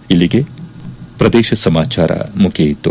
ಇಲ್ಲಿಗೆ ಪ್ರದೇಶ ಸಮಾಚಾರ ಮುಗಿಯಿತು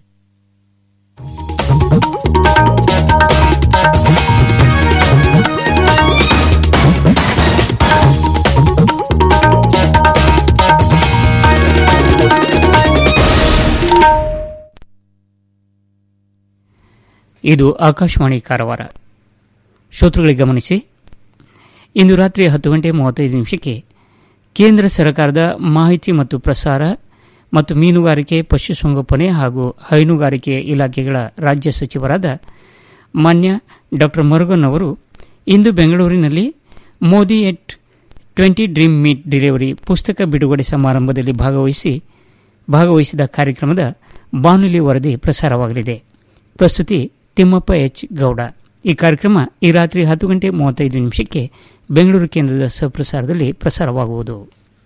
ಇದು ಆಕಾಶವಾಣಿ ಕಾರವಾರ ಶ್ರೋತೃಗಳಿಗೆ ಗಮನಿಸಿ ಇಂದು ರಾತ್ರಿ ಹತ್ತು ಗಂಟೆ ಮೂವತ್ತೈದು ನಿಮಿಷಕ್ಕೆ ಕೇಂದ್ರ ಸರ್ಕಾರದ ಮಾಹಿತಿ ಮತ್ತು ಪ್ರಸಾರ ಮತ್ತು ಮೀನುಗಾರಿಕೆ ಪಶುಸಂಗೋಪನೆ ಹಾಗೂ ಹೈನುಗಾರಿಕೆ ಇಲಾಖೆಗಳ ರಾಜ್ಯ ಸಚಿವರಾದ ಮಾನ್ಯ ಡಾ ಮರುಗನ್ ಅವರು ಇಂದು ಬೆಂಗಳೂರಿನಲ್ಲಿ Modi at twenty dream meet delivery ಪುಸ್ತಕ ಬಿಡುಗಡೆ ಸಮಾರಂಭದಲ್ಲಿ ಭಾಗವಹಿಸಿ ಭಾಗವಹಿಸಿದ ಕಾರ್ಯಕ್ರಮದ ಬಾನುಲಿ ವರದಿ ಪ್ರಸಾರವಾಗಲಿದೆ ಪ್ರಸ್ತುತಿ ತಿಮ್ಮಪ್ಪ ಎಚ್ ಗೌಡ ಈ ಕಾರ್ಯಕ್ರಮ ಈ ರಾತ್ರಿ ಹತ್ತು ಗಂಟೆ ಮೂವತ್ತೈದು ನಿಮಿಷಕ್ಕೆ ಬೆಂಗಳೂರು ಕೇಂದ್ರದ ಸಹಪ್ರಸಾರದಲ್ಲಿ ಪ್ರಸಾರವಾಗುವುದು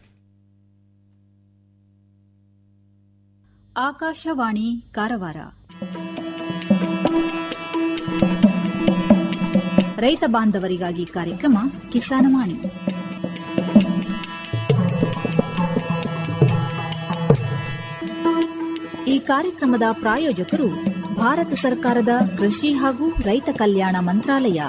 ಆಕಾಶವಾಣಿ ಕಾರವಾರ ರೈತ ಬಾಂಧವರಿಗಾಗಿ ಕಾರ್ಯಕ್ರಮ ಕಿಸಾನವಾಣಿ ಈ ಕಾರ್ಯಕ್ರಮದ ಪ್ರಾಯೋಜಕರು ಭಾರತ ಸರ್ಕಾರದ ಕೃಷಿ ಹಾಗೂ ರೈತ ಕಲ್ಯಾಣ ಮಂತ್ರಾಲಯ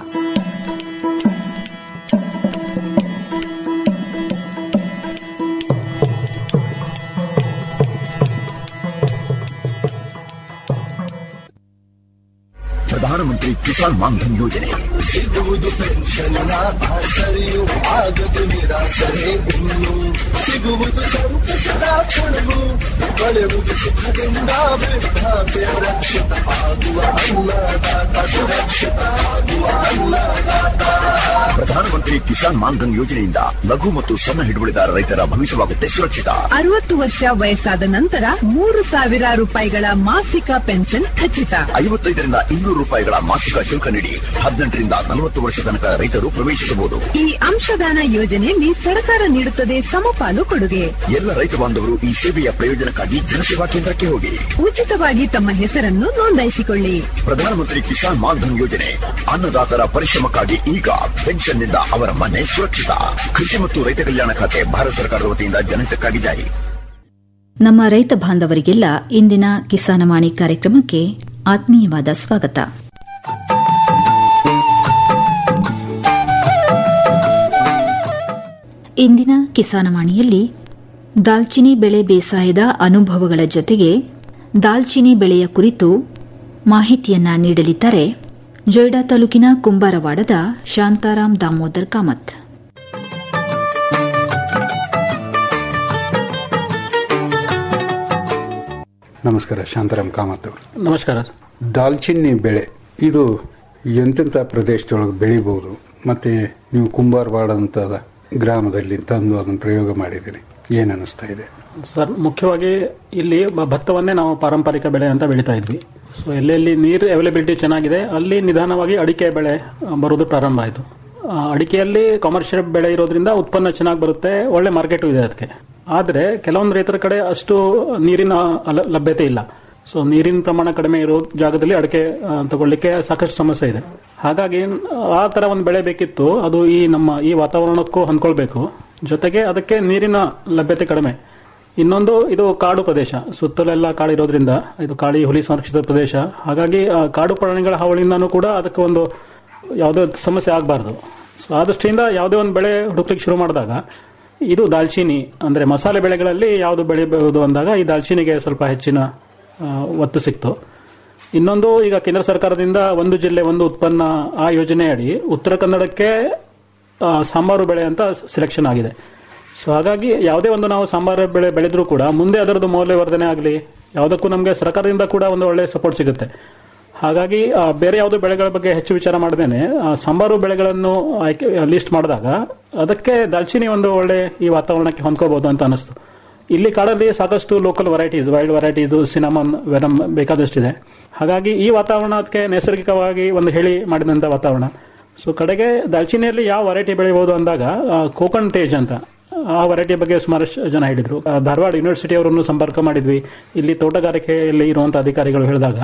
ಪ್ರಧಾನಮಂತ್ರಿ ಕಿಸಾನ್ ಮಾನ್ಧನ್ ಯೋಜನೆ ಸಿಗುವುದು ಪೆನ್ಷನ್ನ ಆಸರೆಯು ಆಗದು ನಿರಾಸರೆ ಇನ್ನು ಸಿಗುವುದು ಸಂತಸದ ಕೊಡಗು ಕಳೆಯುವುದು ಸುಖದಿಂದ ವೃದ್ಧಾಪ್ಯ ರಕ್ಷಿತ ಆಗುವ ಅನ್ನದಾತ ಸುರಕ್ಷಿತ ಆಗುವ ಅನ್ನದಾತ ಪ್ರಧಾನಮಂತ್ರಿ ಕಿಸಾನ್ ಮಾನ್ಧನ್ ಯೋಜನೆಯಿಂದ ಲಘು ಮತ್ತು ಸಣ್ಣ ಹಿಡುವಳಿದಾರ ರೈತರ ಭವಿಷ್ಯವಾಗುತ್ತೆ ಸುರಕ್ಷಿತ ಅರವತ್ತು ವರ್ಷ ವಯಸ್ಸಾದ ನಂತರ ಮೂರು ಸಾವಿರ ರೂಪಾಯಿಗಳ ಮಾಸಿಕ ಪೆನ್ಷನ್ ಖಚಿತ ಐವತ್ತೈದರಿಂದ ಇನ್ನೂರು ರೂಪಾಯಿಗಳ ಮಾಸಿಕ ಶುಲ್ಕ ನೀಡಿ ಹದಿನೆಂಟರಿಂದ ನಲವತ್ತು ವರ್ಷ ತನಕ ರೈತರು ಪ್ರವೇಶಿಸಬಹುದು ಈ ಅಂಶದಾನ ಯೋಜನೆಯಲ್ಲಿ ಸರ್ಕಾರ ನೀಡುತ್ತದೆ ಸಮಪಾಲು ಕೊಡುಗೆ ಎಲ್ಲ ರೈತ ಬಾಂಧವರು ಈ ಸೇವೆಯ ಪ್ರಯೋಜನಕ್ಕಾಗಿ ಜನಸೇವಾ ಕೇಂದ್ರಕ್ಕೆ ಹೋಗಿ ಉಚಿತವಾಗಿ ತಮ್ಮ ಹೆಸರನ್ನು ನೋಂದಾಯಿಸಿಕೊಳ್ಳಿ ಪ್ರಧಾನಮಂತ್ರಿ ಕಿಸಾನ್ ಮಾನ್ಧನ್ ಯೋಜನೆ ಅನ್ನದಾತರ ಪರಿಶ್ರಮಕ್ಕಾಗಿ ಈಗ ಪೆನ್ಷನ್ನಿಂದ ಅವರ ಮನೆ ಸುರಕ್ಷಿತ ಕೃಷಿ ಮತ್ತು ರೈತ ಕಲ್ಯಾಣ ಖಾತೆ ಭಾರತ ಸರ್ಕಾರದ ವತಿಯಿಂದ ಜನಹಿತಕ್ಕಾಗಿ ಜಾರಿ ನಮ್ಮ ರೈತ ಬಾಂಧವರಿಗೆಲ್ಲ ಇಂದಿನ ಕಿಸಾನವಾಣಿ ಕಾರ್ಯಕ್ರಮಕ್ಕೆ ಆತ್ಮೀಯವಾದ ಸ್ವಾಗತ ಇಂದಿನ ಕಿಸಾನವಾಣಿಯಲ್ಲಿ ದಾಲ್ಚಿನಿ ಬೆಳೆ ಬೇಸಾಯದ ಅನುಭವಗಳ ಜೊತೆಗೆ ದಾಲ್ಚಿನಿ ಬೆಳೆಯ ಕುರಿತು ಮಾಹಿತಿಯನ್ನ ನೀಡಲಿದ್ದಾರೆ ಜೊಯ್ಡಾ ತಾಲೂಕಿನ ಕುಂಬಾರವಾಡದ ಶಾಂತಾರಾಮ್ ದಾಮೋದರ್ ಕಾಮತ್ ನಮಸ್ಕಾರ ಶಾಂತಾರಾಮ್ ಕಾಮತ್ ಅವರು ನಮಸ್ಕಾರ ದಾಲ್ಚಿನ್ನಿ ಬೆಳೆ ಇದು ಎಂತೆಂಥ ಪ್ರದೇಶದೊಳಗೆ ಬೆಳಿಬಹುದು ಮತ್ತೆ ನೀವು ಕುಂಬಾರವಾಡ ಅಂತ ಗ್ರಾಮದಲ್ಲಿ ತಂದು ಅದನ್ನು ಪ್ರಯೋಗ ಮಾಡಿದ್ದೀರಿ ಏನು ಅನಿಸ್ತಾ ಇದೆ ಸರ್ ಮುಖ್ಯವಾಗಿ ಇಲ್ಲಿ ಬ- ಭತ್ತವನ್ನೇ ನಾವು ಪಾರಂಪರಿಕ ಬೆಳೆ ಅಂತ ಬೆಳೀತಾ ಇದ್ವಿ ಸೊ ಎಲ್ಲೆಲ್ಲಿ ನೀರು ಅವೈಲಬಿಲಿಟಿ ಚೆನ್ನಾಗಿದೆ ಅಲ್ಲಿ ನಿಧಾನವಾಗಿ ಅಡಿಕೆ ಬೆಳೆ ಆ, ಬರೋದು ಪ್ರಾರಂಭ ಆಯಿತು ಅಡಿಕೆಯಲ್ಲಿ ಕಮರ್ಷಿಯಲ್ ಬೆಳೆ ಇರೋದ್ರಿಂದ ಉತ್ಪನ್ನ ಚೆನ್ನಾಗಿ ಬರುತ್ತೆ ಒಳ್ಳೆ ಮಾರ್ಕೆಟು ಇದೆ ಅದಕ್ಕೆ ಆದರೆ ಕೆಲವೊಂದು ರೈತರ ಕಡೆ ಅಷ್ಟು ನೀರಿನ ಅಲ- ಲಭ್ಯತೆ ಇಲ್ಲ ಸೊ ನೀರಿನ ಪ್ರಮಾಣ ಕಡಿಮೆ ಇರೋ ಜಾಗದಲ್ಲಿ ಅಡಿಕೆ ಆ, ತಗೊಳ್ಳಿಕ್ಕೆ ಸಾಕಷ್ಟು ಸಮಸ್ಯೆ ಇದೆ ಹಾಗಾಗಿ ಆ ಥರ ಒಂದು ಬೆಳೆ ಬೇಕಿತ್ತು ಅದು ಈ ನಮ್ಮ ಈ ವಾತಾವರಣಕ್ಕೂ ಹೊಂದ್ಕೊಳ್ಬೇಕು ಜೊತೆಗೆ ಅದಕ್ಕೆ ನೀರಿನ ಲಭ್ಯತೆ ಕಡಿಮೆ ಇನ್ನೊಂದು ಇದು ಕಾಡು ಪ್ರದೇಶ ಸುತ್ತಲೆಲ್ಲ ಕಾಡು ಇರೋದ್ರಿಂದ ಇದು ಕಾಡಿ ಹುಲಿ ಸಂರಕ್ಷಿತ ಪ್ರದೇಶ ಹಾಗಾಗಿ ಆ ಕಾಡು ಪ್ರಾಣಿಗಳ ಹಾವಳಿಯಿಂದನೂ ಕೂಡ ಅದಕ್ಕೆ ಒಂದು ಯಾವುದೇ ಸಮಸ್ಯೆ ಆಗಬಾರ್ದು ಸೊ ಆ ದೃಷ್ಟಿಯಿಂದ ಯಾವುದೇ ಒಂದು ಬೆಳೆ ಹುಡುಕ್ಲಿಕ್ಕೆ ಶುರು ಮಾಡಿದಾಗ ಇದು ದಾಲ್ಚಿನಿ ಅಂದರೆ ಮಸಾಲೆ ಬೆಳೆಗಳಲ್ಲಿ ಯಾವುದು ಬೆಳಿಬಹುದು ಅಂದಾಗ ಈ ದಾಲ್ಚಿನಿಗೆ ಸ್ವಲ್ಪ ಹೆಚ್ಚಿನ ಆ, ಒತ್ತು ಸಿಕ್ತು ಇನ್ನೊಂದು ಈಗ ಕೇಂದ್ರ ಸರ್ಕಾರದಿಂದ ಒಂದು ಜಿಲ್ಲೆ ಒಂದು ಉತ್ಪನ್ನ ಆ ಯೋಜನೆಯಡಿ ಉತ್ತರ ಕನ್ನಡಕ್ಕೆ ಆ, ಸಾಂಬಾರು ಬೆಳೆ ಅಂತ ಸೆಲೆಕ್ಷನ್ ಆಗಿದೆ ಸೊ ಹಾಗಾಗಿ ಯಾವುದೇ ಒಂದು ನಾವು ಸಾಂಬಾರು ಬೆಳೆ ಬೆಳೆದ್ರೂ ಕೂಡ ಮುಂದೆ ಅದರದ್ದು ಮೌಲ್ಯವರ್ಧನೆ ಆಗಲಿ ಯಾವುದಕ್ಕೂ ನಮಗೆ ಸರ್ಕಾರದಿಂದ ಕೂಡ ಒಂದು ಒಳ್ಳೆಯ ಸಪೋರ್ಟ್ ಸಿಗುತ್ತೆ ಹಾಗಾಗಿ ಆ, ಬೇರೆ ಯಾವುದೋ ಬೆಳೆಗಳ ಬಗ್ಗೆ ಹೆಚ್ಚು ವಿಚಾರ ಮಾಡದೇನೆ ಸಾಂಬಾರು ಬೆಳೆಗಳನ್ನು ಆಯ್ಕೆ ಲಿಸ್ಟ್ ಮಾಡಿದಾಗ ಅದಕ್ಕೆ ದಾಲ್ಚಿನಿ ಒಂದು ಒಳ್ಳೆ ಈ ವಾತಾವರಣಕ್ಕೆ ಹೊಂದ್ಕೋಬಹುದು ಅಂತ ಅನಿಸ್ತು ಇಲ್ಲಿ ಕಾಡಲ್ಲಿ ಸಾಕಷ್ಟು local varieties wild varieties cinnamon verum ಬೇಕಾದಷ್ಟಿದೆ ಹಾಗಾಗಿ ಈ ವಾತಾವರಣ ಅದಕ್ಕೆ ನೈಸರ್ಗಿಕವಾಗಿ ಒಂದು ಹೇಳಿ ಮಾಡಿದಂಥ ವಾತಾವರಣ ಸೊ ಕಡೆಗೆ ದಾಲ್ಚಿನಿಯಲ್ಲಿ ಯಾವ ವೆರೈಟಿ ಬೆಳಿಬಹುದು ಅಂದಾಗ ಆ, ಕೋಕಣ್ ತೇಜ್ ಅಂತ ಆ ವೆರೈಟಿ ಬಗ್ಗೆ ಸುಮಾರಷ್ಟು ಜನ ಹೇಳಿದ್ರು ಆ, ಧಾರವಾಡ ಯೂನಿವರ್ಸಿಟಿ ಅವರನ್ನು ಸಂಪರ್ಕ ಮಾಡಿದ್ವಿ ಇಲ್ಲಿ ತೋಟಗಾರಿಕೆಯಲ್ಲಿ ಇರುವಂಥ ಅಧಿಕಾರಿಗಳು ಹೇಳಿದಾಗ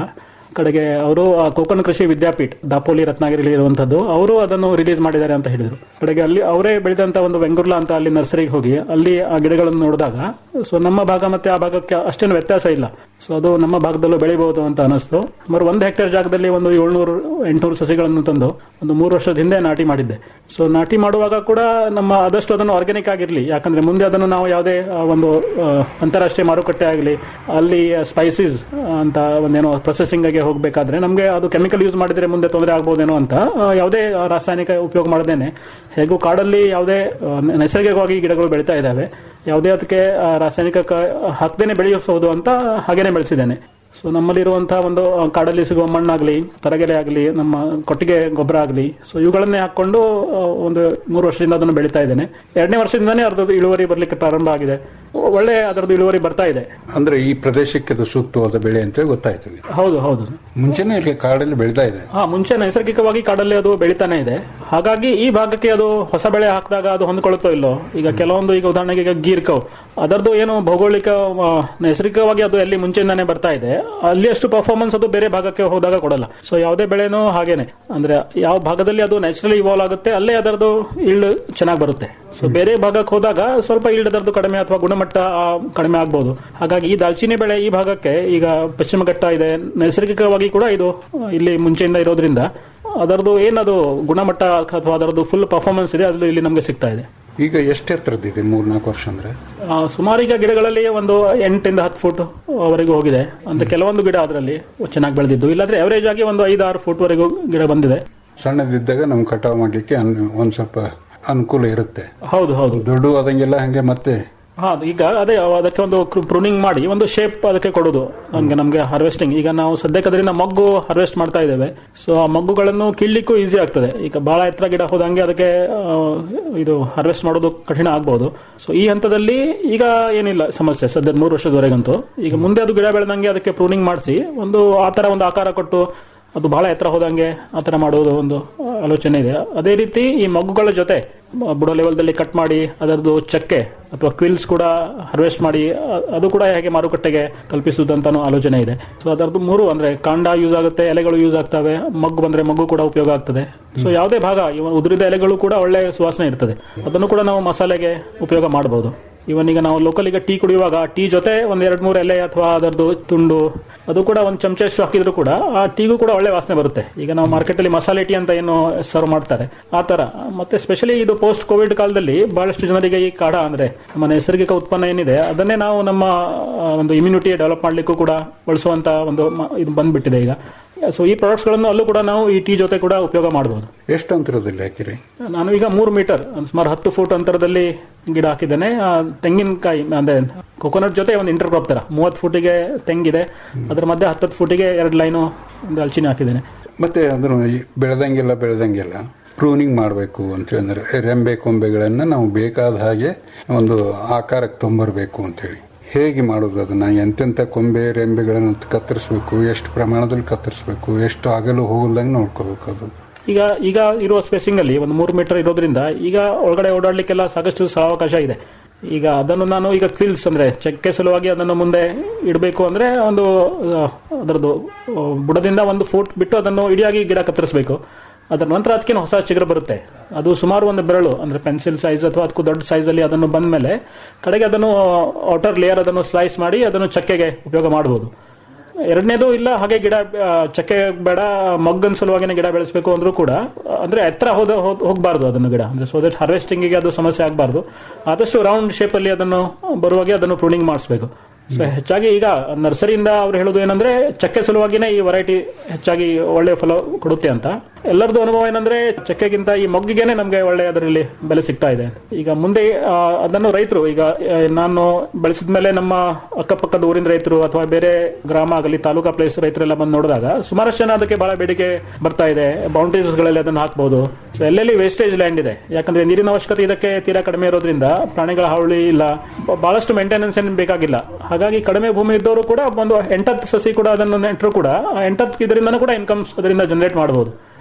ಕಡೆಗೆ ಅವರು ಕೋಕಣ ಕೃಷಿ ವಿದ್ಯಾಪೀಠ ದಾಪೋಲಿ ರತ್ನಗಿರಿಲಿ ಇರುವಂತದ್ದು ಅವರು ಅದನ್ನು ರಿಲೀಸ್ ಮಾಡಿದ್ದಾರೆ ಅಂತ ಹೇಳಿದ್ರು ಕಡೆಗೆ ಅಲ್ಲಿ ಅವರೇ ಬೆಳೆದಂತ ಒಂದು ವೆಂಗುರ್ಲಾ ಅಂತ ಅಲ್ಲಿ ನರ್ಸರಿಗೆ ಹೋಗಿ ಅಲ್ಲಿ ಆ ಗಿಡಗಳನ್ನು ನೋಡಿದಾಗ ಸೊ ನಮ್ಮ ಭಾಗ ಮತ್ತೆ ಆ ಭಾಗಕ್ಕೆ ಅಷ್ಟೇನು ವ್ಯತ್ಯಾಸ ಇಲ್ಲ ಸೊ ಅದು ನಮ್ಮ ಭಾಗದಲ್ಲೂ ಬೆಳಿಬಹುದು ಅಂತ ಅನಿಸ್ತು ಸುಮಾರು ಒಂದು ಹೆಕ್ಟೇರ್ ಜಾಗದಲ್ಲಿ ಒಂದು ಏಳ್ನೂರು ಎಂಟುನೂರು ಸಸಿಗಳನ್ನು ತಂದು ಒಂದು ಮೂರು ವರ್ಷದ ಹಿಂದೆ ನಾಟಿ ಮಾಡಿದ್ದೆ ಸೊ ನಾಟಿ ಮಾಡುವಾಗ ಕೂಡ ನಮ್ಮ ಆದಷ್ಟು ಅದನ್ನು ಆರ್ಗ್ಯಾನಿಕ್ ಆಗಿರಲಿ ಯಾಕಂದ್ರೆ ಮುಂದೆ ಅದನ್ನು ನಾವು ಯಾವುದೇ ಆ, ಒಂದು ಆ, ಅಂತಾರಾಷ್ಟ್ರೀಯ ಮಾರುಕಟ್ಟೆ ಆಗಲಿ ಅಲ್ಲಿ ಸ್ಪೈಸಸ್ ಅಂತ ಒಂದೇನೋ ಪ್ರೊಸೆಸಿಂಗ್ ಆಗಿ ಹೋಗಬೇಕಾದ್ರೆ ನಮಗೆ ಅದು ಕೆಮಿಕಲ್ ಯೂಸ್ ಮಾಡಿದ್ರೆ ಮುಂದೆ ತೊಂದರೆ ಆಗ್ಬೋದೇನೋ ಅಂತ ಆ, ಯಾವುದೇ ರಾಸಾಯನಿಕ ಉಪಯೋಗ ಮಾಡದೇನೆ ಹೇಗೂ ಕಾಡಲ್ಲಿ ಯಾವುದೇ ಆ, ನೈಸರ್ಗಿಕವಾಗಿ ಗಿಡಗಳು ಬೆಳೀತಾ ಇದ್ದಾವೆ ಯಾವುದೇ ಅದಕ್ಕೆ ಆ, ರಾಸಾಯನಿಕ ಕ- ಹಾಕ್ದೇನೆ ಬೆಳೆಸಬಹುದು ಅಂತ ಹಾಗೇನೆ ಬೆಳೆಸಿದ್ದೇನೆ ಸೊ ನಮ್ಮಲ್ಲಿರುವಂತಹ ಒಂದು ಆ, ಕಾಡಲ್ಲಿ ಸಿಗುವ ಮಣ್ಣಾಗ್ಲಿ ತರಗೆಲೆ ಆಗಲಿ ನಮ್ಮ ಕೊಟ್ಟಿಗೆ ಗೊಬ್ಬರ ಆಗಲಿ ಸೊ ಇವುಗಳನ್ನೇ ಹಾಕೊಂಡು ಆ, ಒಂದು ಮೂರು ವರ್ಷದಿಂದ ಅದನ್ನು ಬೆಳೀತಾ ಇದ್ದೇನೆ ಎರಡನೇ ವರ್ಷದಿಂದನೇ ಅದರದ್ದು ಇಳುವರಿ ಬರಲಿಕ್ಕೆ ಪ್ರಾರಂಭ ಆಗಿದೆ ಒಳ್ಳೆ ಅದರದ್ದು ಇಳುವರಿ ಬರ್ತಾ ಇದೆ ಅಂದ್ರೆ ಈ ಪ್ರದೇಶಕ್ಕೆ ಅದು ಸೂಕ್ತವಾದ ಬೆಳೆ ಅಂತ ಗೊತ್ತಾಯ್ತು ಹೌದು ಹೌದು ಮುಂಚೆನೇ ಇಲ್ಲಿ ಕಾಡಲ್ಲಿ ಬೆಳೀತಾ ಇದೆ ಹಾ ಮುಂಚೆ ನೈಸರ್ಗಿಕವಾಗಿ ಕಾಡಲ್ಲಿ ಅದು ಬೆಳಿತಾನೆ ಇದೆ ಹಾಗಾಗಿ ಈ ಭಾಗಕ್ಕೆ ಅದು ಹೊಸ ಬೆಳೆ ಹಾಕಿದಾಗ ಅದು ಹೊಂದ್ಕೊಳ್ಳುತ್ತೋ ಇಲ್ಲೋ ಈಗ ಕೆಲವೊಂದು ಈಗ ಉದಾಹರಣೆಗೆ ಈಗ ಗೀರ್ಕವ್ ಅದರದ್ದು ಏನು ಭೌಗೋಳಿಕ ಆ, ನೈಸರ್ಗಿಕವಾಗಿ ಅದು ಎಲ್ಲಿ ಮುಂಚೆಯಿಂದಾನೇ ಬರ್ತಾ ಇದೆ ಅಲ್ಲಿ ಅಷ್ಟು ಪರ್ಫಾರ್ಮೆನ್ಸ್ ಅದು ಬೇರೆ ಭಾಗಕ್ಕೆ ಹೋದಾಗ ಕೊಡಲ್ಲ ಸೊ ಯಾವುದೇ ಬೆಳೆನೂ ಹಾಗೇನೆ ಅಂದ್ರೆ ಯಾವ ಭಾಗದಲ್ಲಿ ಅದು ನ್ಯಾಚುರಲಿ ಇವಾಲ್ವ್ ಆಗುತ್ತೆ ಅಲ್ಲೇ ಅದರದ್ದು ಇಳ್ಳು ಚೆನ್ನಾಗಿ ಬರುತ್ತೆ ಸೊ ಬೇರೆ ಭಾಗಕ್ಕೆ ಹೋದಾಗ ಸ್ವಲ್ಪ ಇಲ್ಡ್ ಅದರದ್ದು ಕಡಿಮೆ ಅಥವಾ ಗುಣಮಟ್ಟ ಆ, ಕಡಿಮೆ ಆಗ್ಬೋದು ಹಾಗಾಗಿ ಈ ದಾಲ್ಚಿನ್ನಿ ಬೆಳೆ ಈ ಭಾಗಕ್ಕೆ ಈಗ ಪಶ್ಚಿಮ ಘಟ್ಟ ಇದೆ ನೈಸರ್ಗಿಕವಾಗಿ ಕೂಡ ಇದು ಆ, ಇಲ್ಲಿ ಮುಂಚೆಯಿಂದ ಇರೋದ್ರಿಂದ ಅದರದ್ದು ಏನದು ಗುಣಮಟ್ಟ ಅಥವಾ ಅದರದ್ದು ಫುಲ್ ಪರ್ಫಾರ್ಮೆನ್ಸ್ ಇದೆ ಅದು ಇಲ್ಲಿ ನಮಗೆ ಸಿಗ್ತಾ ಇದೆ ಈಗ ಎಷ್ಟು ಎತ್ತರದಿದೆ ಮೂರ್ನಾಲ್ಕು ವರ್ಷ ಅಂದ್ರೆ ಆ, ಸುಮಾರು ಈಗ ಗಿಡಗಳಲ್ಲಿ ಒಂದು ಎಂಟರಿಂದ ಹತ್ತು ಫುಟ್ ವರೆಗೂ ಹೋಗಿದೆ ಅಂತ ಕೆಲವೊಂದು ಗಿಡ ಅದರಲ್ಲಿ ಚೆನ್ನಾಗಿ ಬೆಳೆದಿದ್ದು ಇಲ್ಲಾಂದ್ರೆ ಅವರೇಜ್ ಆಗಿ ಒಂದು ಐದು ಆರು ಫುಟ್ ವರೆಗೂ ಗಿಡ ಬಂದಿದೆ ಸಣ್ಣದಿದ್ದಾಗ ನಮ್ ಕಟಾವ್ ಮಾಡ್ಲಿಕ್ಕೆ ಅನ್- ಒಂದ್ ಸ್ವಲ್ಪ ಅನುಕೂಲ ಇರುತ್ತೆ ಹೌದು ಹೌದು ದೊಡ್ಡ ಆದಂಗೆಲ್ಲ ಹಂಗೆ ಮತ್ತೆ ಹಾ ಈಗ ಅದೇ ಅದಕ್ಕೆ ಒಂದು ಪ್ರೂನಿಂಗ್ ಮಾಡಿ ಒಂದು ಶೇಪ್ ಅದಕ್ಕೆ ಕೊಡೋದು ನಮ್ಗೆ ನಮ್ಗೆ ಹಾರ್ವೆಸ್ಟಿಂಗ್ ಈಗ ನಾವು ಸದ್ಯಕ್ಕೆ ಅದರಿಂದ ಮಗ್ಗು ಹಾರ್ವೆಸ್ಟ್ ಮಾಡ್ತಾ ಇದ್ದೇವೆ ಸೊ ಆ ಮಗ್ಗುಗಳನ್ನು ಕೀಳ್ಲಿಕ್ಕೂ ಈಸಿ ಆಗ್ತದೆ ಈಗ ಬಹಳ ಎತ್ತರ ಗಿಡ ಹೋದಂಗೆ ಅದಕ್ಕೆ ಆ, ಇದು ಹಾರ್ವೆಸ್ಟ್ ಮಾಡೋದು ಕಠಿಣ ಆಗ್ಬಹುದು ಸೊ ಈ ಹಂತದಲ್ಲಿ ಈಗ ಏನಿಲ್ಲ ಸಮಸ್ಯೆ ಸದ್ಯದ ಮೂರು ವರ್ಷದವರೆಗಂತೂ ಈಗ ಮುಂದೆ ಅದು ಗಿಡ ಬೆಳೆದಂಗೆ ಅದಕ್ಕೆ ಪ್ರೂನಿಂಗ್ ಮಾಡಿಸಿ ಒಂದು ಆ ತರ ಒಂದು ಆಕಾರ ಕೊಟ್ಟು ಅದು ಬಹಳ ಎತ್ತರ ಹೋದಂಗೆ ಆ ಥರ ಮಾಡುವುದು ಒಂದು ಆಲೋಚನೆ ಇದೆ ಅದೇ ರೀತಿ ಈ ಮಗ್ಗುಗಳ ಜೊತೆ ಮ- ಬುಡ ಲೆವೆಲ್ದಲ್ಲಿ ಕಟ್ ಮಾಡಿ ಅದರದ್ದು ಚಕ್ಕೆ ಅಥವಾ ಕ್ವಿಲ್ಸ್ ಕೂಡ ಹಾರ್ವೆಸ್ಟ್ ಮಾಡಿ ಅ- ಅದು ಕೂಡ ಹೇಗೆ ಮಾರುಕಟ್ಟೆಗೆ ತಲುಪಿಸುವುದಂತಾನು ಆಲೋಚನೆ ಇದೆ ಸೊ ಅದರದ್ದು ಮೂರು ಅಂದ್ರೆ ಕಾಂಡ ಯೂಸ್ ಆಗುತ್ತೆ ಎಲೆಗಳು ಯೂಸ್ ಆಗ್ತವೆ ಮಗ್ಗು ಬಂದ್ರೆ ಮಗ್ಗು ಕೂಡ ಉಪಯೋಗ ಆಗ್ತದೆ ಸೊ ಯಾವುದೇ ಭಾಗ ಇವ ಉದುರಿದ ಎಲೆಗಳು ಕೂಡ ಒಳ್ಳೆ ಸುವಾಸನೆ ಇರ್ತದೆ ಅದನ್ನು ಕೂಡ ನಾವು ಮಸಾಲೆಗೆ ಉಪಯೋಗ ಮಾಡಬಹುದು ಇವನ್ ಈಗ ನಾವು ಲೋಕಲ್ ಈಗ ಟೀ ಕುಡಿಯುವಾಗ ಟೀ ಜೊತೆ ಒಂದ್ ಎರಡ್ ಮೂರು ಎಲೆ ಅಥವಾ ಅದರದ್ದು ತುಂಡು ಅದು ಕೂಡ ಒಂದು ಚಮಚಷ್ಟು ಹಾಕಿದ್ರು ಕೂಡ ಆ ಟೀಗೂ ಕೂಡ ಒಳ್ಳೆ ವಾಸನೆ ಬರುತ್ತೆ ಈಗ ನಾವು ಮಾರ್ಕೆಟ್ ಅಲ್ಲಿ ಮಸಾಲೆ ಟೀ ಅಂತ ಏನು ಸರ್ವ್ ಮಾಡ್ತಾರೆ ಆ ತರ ಮತ್ತೆ ಸ್ಪೆಷಲಿ ಇದು ಪೋಸ್ಟ್ ಕೋವಿಡ್ ಕಾಲದಲ್ಲಿ ಬಹಳಷ್ಟು ಜನರಿಗೆ ಈ ಕಾಢ ಅಂದ್ರೆ ನಮ್ಮ ನೈಸರ್ಗಿಕ ಉತ್ಪನ್ನ ಏನಿದೆ ಅದನ್ನೇ ನಾವು ನಮ್ಮ ಆ, ಒಂದು ಇಮ್ಯುನಿಟಿ ಡೆವಲಪ್ ಮಾಡ್ಲಿಕ್ಕೂ ಕೂಡ ಬಳಸುವಂತ ಒಂದು ಮ- ಇದು ಬಂದ್ಬಿಟ್ಟಿದೆ ಈಗ ಸೊ ಈ ಪ್ರಾಡಕ್ಟ್ಸ್ ಗಳನ್ನು ಅಲ್ಲೂ ಕೂಡ ನಾವು ಈ ಟೀ ಜೊತೆ ಕೂಡ ಉಪಯೋಗ ಮಾಡಬಹುದು ಎಷ್ಟು ಅಂತರದಲ್ಲಿ ಹಾಕಿರಿ ನಾನು ಈಗ ಮೂರು ಮೀಟರ್ ಒಂದು ಸುಮಾರು ಹತ್ತು ಫೂಟ್ ಅಂತರದಲ್ಲಿ ಗಿಡ ಹಾಕಿದ್ದೇನೆ ಆ, ತೆಂಗಿನಕಾಯಿ ಅಂದ್ರೆ ಕೊಕೊನಟ್ ಜೊತೆ ಒಂದು ಇಂಟರ್ ಕ್ರಾಪ್ ತರ ಮೂವತ್ತು ಫೂಟಿಗೆ ತೆಂಗಿದೆ ಅದ್ರ ಮಧ್ಯೆ ಹತ್ತತ್ತು ಫೂಟಿಗೆ ಎರಡು ಲೈನು ಒಂದು ಅಲ್ಚಿನಿ ಹಾಕಿದ್ದೇನೆ ಮತ್ತೆ ಅದ್ರ ಈ ಬೆಳೆದಂಗೆಲ್ಲ ಬೆಳೆದಂಗೆಲ್ಲ ಪ್ರೂನಿಂಗ್ ಮಾಡಬೇಕು ಅಂತ ಅಂದ್ರೆ ರೆಂಬೆ ಕೊಂಬೆಗಳನ್ನ ನಾವು ಬೇಕಾದ ಹಾಗೆ ಒಂದು ಆಕಾರಕ್ಕೆ ತೊಂಬರ್ಬೇಕು ಅಂತೇಳಿ ಹೇಗೆ ಮಾಡೋದು ಅದನ್ನ ಎಂತೆಂಥ ಕೊಂಬೆ ರೆಂಬೆಗಳನ್ನು ಕತ್ತರಿಸ್ಬೇಕು ಎಷ್ಟು ಪ್ರಮಾಣದಲ್ಲಿ ಕತ್ತರಿಸ್ಬೇಕು ಎಷ್ಟು ಆಗಲು ಹೋಗಲ್ದಂಗೆ ನೋಡ್ಕೋಬೇಕು ಅದು ಈಗ ಈಗ ಇರುವ ಸ್ಪೇಸಿಂಗ್ ಅಲ್ಲಿ ಒಂದು ಮೂರು ಮೀಟರ್ ಇರೋದ್ರಿಂದ ಈಗ ಒಳಗಡೆ ಓಡಾಡ್ಲಿಕ್ಕೆಲ್ಲ ಸಾಕಷ್ಟು ಸ್ಥಳಾವಕಾಶ ಇದೆ ಈಗ ಅದನ್ನು ನಾನು ಈಗ ಕ್ವಿಲ್ಸ್ ಅಂದ್ರೆ ಚಕ್ಕೆ ಸಲುವಾಗಿ ಅದನ್ನು ಮುಂದೆ ಇಡಬೇಕು ಅಂದ್ರೆ ಒಂದು ಆ, ಅದರದ್ದು ಆ, ಬುಡದಿಂದ ಒಂದು ಫೂಟ್ ಬಿಟ್ಟು ಅದನ್ನು ಇಡಿಯಾಗಿ ಗಿಡ ಕತ್ತರಿಸಬೇಕು ಅದರ ನಂತರ ಅದಕ್ಕೆ ಹೊಸ ಚಿಗುರು ಬರುತ್ತೆ ಅದು ಸುಮಾರು ಒಂದು ಬೆರಳು ಅಂದ್ರೆ ಪೆನ್ಸಿಲ್ ಸೈಜ್ ಅಥವಾ ಅದಕ್ಕೂ ದೊಡ್ಡ ಸೈಜ್ ಅಲ್ಲಿ ಅದನ್ನು ಬಂದ್ಮೇಲೆ ಕಡೆಗೆ ಅದನ್ನು ಔಟರ್ ಲೇಯರ್ ಅದನ್ನು ಸ್ಲೈಸ್ ಮಾಡಿ ಅದನ್ನು ಚಕ್ಕೆಗೆ ಉಪಯೋಗ ಮಾಡಬಹುದು ಎರಡನೇದು ಇಲ್ಲ ಹಾಗೆ ಗಿಡ ಆ, ಚಕ್ಕೆ ಬೇಡ ಮಗ್ಗನ್ ಸಲುವಾಗಿನೇ ಗಿಡ ಬೆಳೆಸಬೇಕು ಅಂದ್ರೂ ಕೂಡ ಆ, ಅಂದ್ರೆ ಎತ್ತರ ಹೋದ ಹೋದ್- ಹೋಗ್ಬಾರ್ದು ಅದನ್ನು ಗಿಡ ಅಂದ್ರೆ ಸೊ ದಟ್ ಹಾರ್ವೆಸ್ಟಿಂಗಿಗೆ ಅದು ಸಮಸ್ಯೆ ಆಗಬಾರ್ದು ಆದಷ್ಟು ರೌಂಡ್ ಶೇಪ್ ಅಲ್ಲಿ ಅದನ್ನು ಬರುವಾಗೆ ಅದನ್ನು ಪ್ರೂನಿಂಗ್ ಮಾಡಿಸ್ಬೇಕು ಸೊ ಹೆಚ್ಚಾಗಿ ಈಗ ನರ್ಸರಿಯಿಂದ ಅವ್ರು ಹೇಳೋದು ಏನಂದ್ರೆ ಚಕ್ಕೆ ಸಲುವಾಗಿನೇ ಈ ವೆರೈಟಿ ಹೆಚ್ಚಾಗಿ ಒಳ್ಳೆ ಫಲ ಕೊಡುತ್ತೆ ಅಂತ ಎಲ್ಲರದ್ದು ಅನುಭವ ಏನಂದ್ರೆ ಚಕ್ಕೆಗಿಂತ ಈ ಮೊಗ್ಗಿಗೆನೆ ನಮಗೆ ಒಳ್ಳೆ ಅದರಲ್ಲಿ ಬೆಲೆ ಸಿಗ್ತಾ ಇದೆ ಈಗ ಮುಂದೆ ಆ, ಅದನ್ನು ರೈತರು ಈಗ ಆ, ನಾನು ಬೆಳೆಸಿದ ಮೇಲೆ ನಮ್ಮ ಅಕ್ಕಪಕ್ಕದ ಊರಿನ ರೈತರು ಅಥವಾ ಬೇರೆ ಗ್ರಾಮ ಆಗಲಿ ತಾಲೂಕಾ ಪ್ಲೇಸ್ ರೈತರೆಲ್ಲ ಬಂದು ನೋಡಿದಾಗ ಸುಮಾರಷ್ಟು ಜನ ಅದಕ್ಕೆ ಬಹಳ ಬೇಡಿಕೆ ಬರ್ತಾ ಇದೆ ಬೌಂಡ್ರೀಸ್ ಗಳಲ್ಲಿ ಅದನ್ನು ಹಾಕಬಹುದು ಸೊ ಎಲ್ಲೆಲ್ಲಿ ವೇಸ್ಟೇಜ್ ಲ್ಯಾಂಡ್ ಇದೆ ಯಾಕಂದ್ರೆ ನೀರಿನ ಅವಶ್ಯಕತೆ ಇದಕ್ಕೆ ತೀರಾ ಕಡಿಮೆ ಇರೋದ್ರಿಂದ ಪ್ರಾಣಿಗಳ ಹಾವಳಿ ಇಲ್ಲ ಬ- ಬಹಳಷ್ಟು ಮೇಂಟೆನೆನ್ಸ್ ಏನು ಬೇಕಾಗಿಲ್ಲ ಹಾಗಾಗಿ ಕಡಿಮೆ ಭೂಮಿ ಇದ್ದವರು ಕೂಡ ಒಂದು ಎಂಟತ್ತು ಸಸಿ ಕೂಡ ಅದನ್ನು ನೆಟ್ಟರು ಕೂಡ ಆ ಎಂಟತ್ತು ಇದರಿಂದನೂ ಕೂಡ ಇನ್ಕಮ್ಸ್ ಅದರಿಂದ ಜನರೇಟ್ ಮಾಡಬಹುದು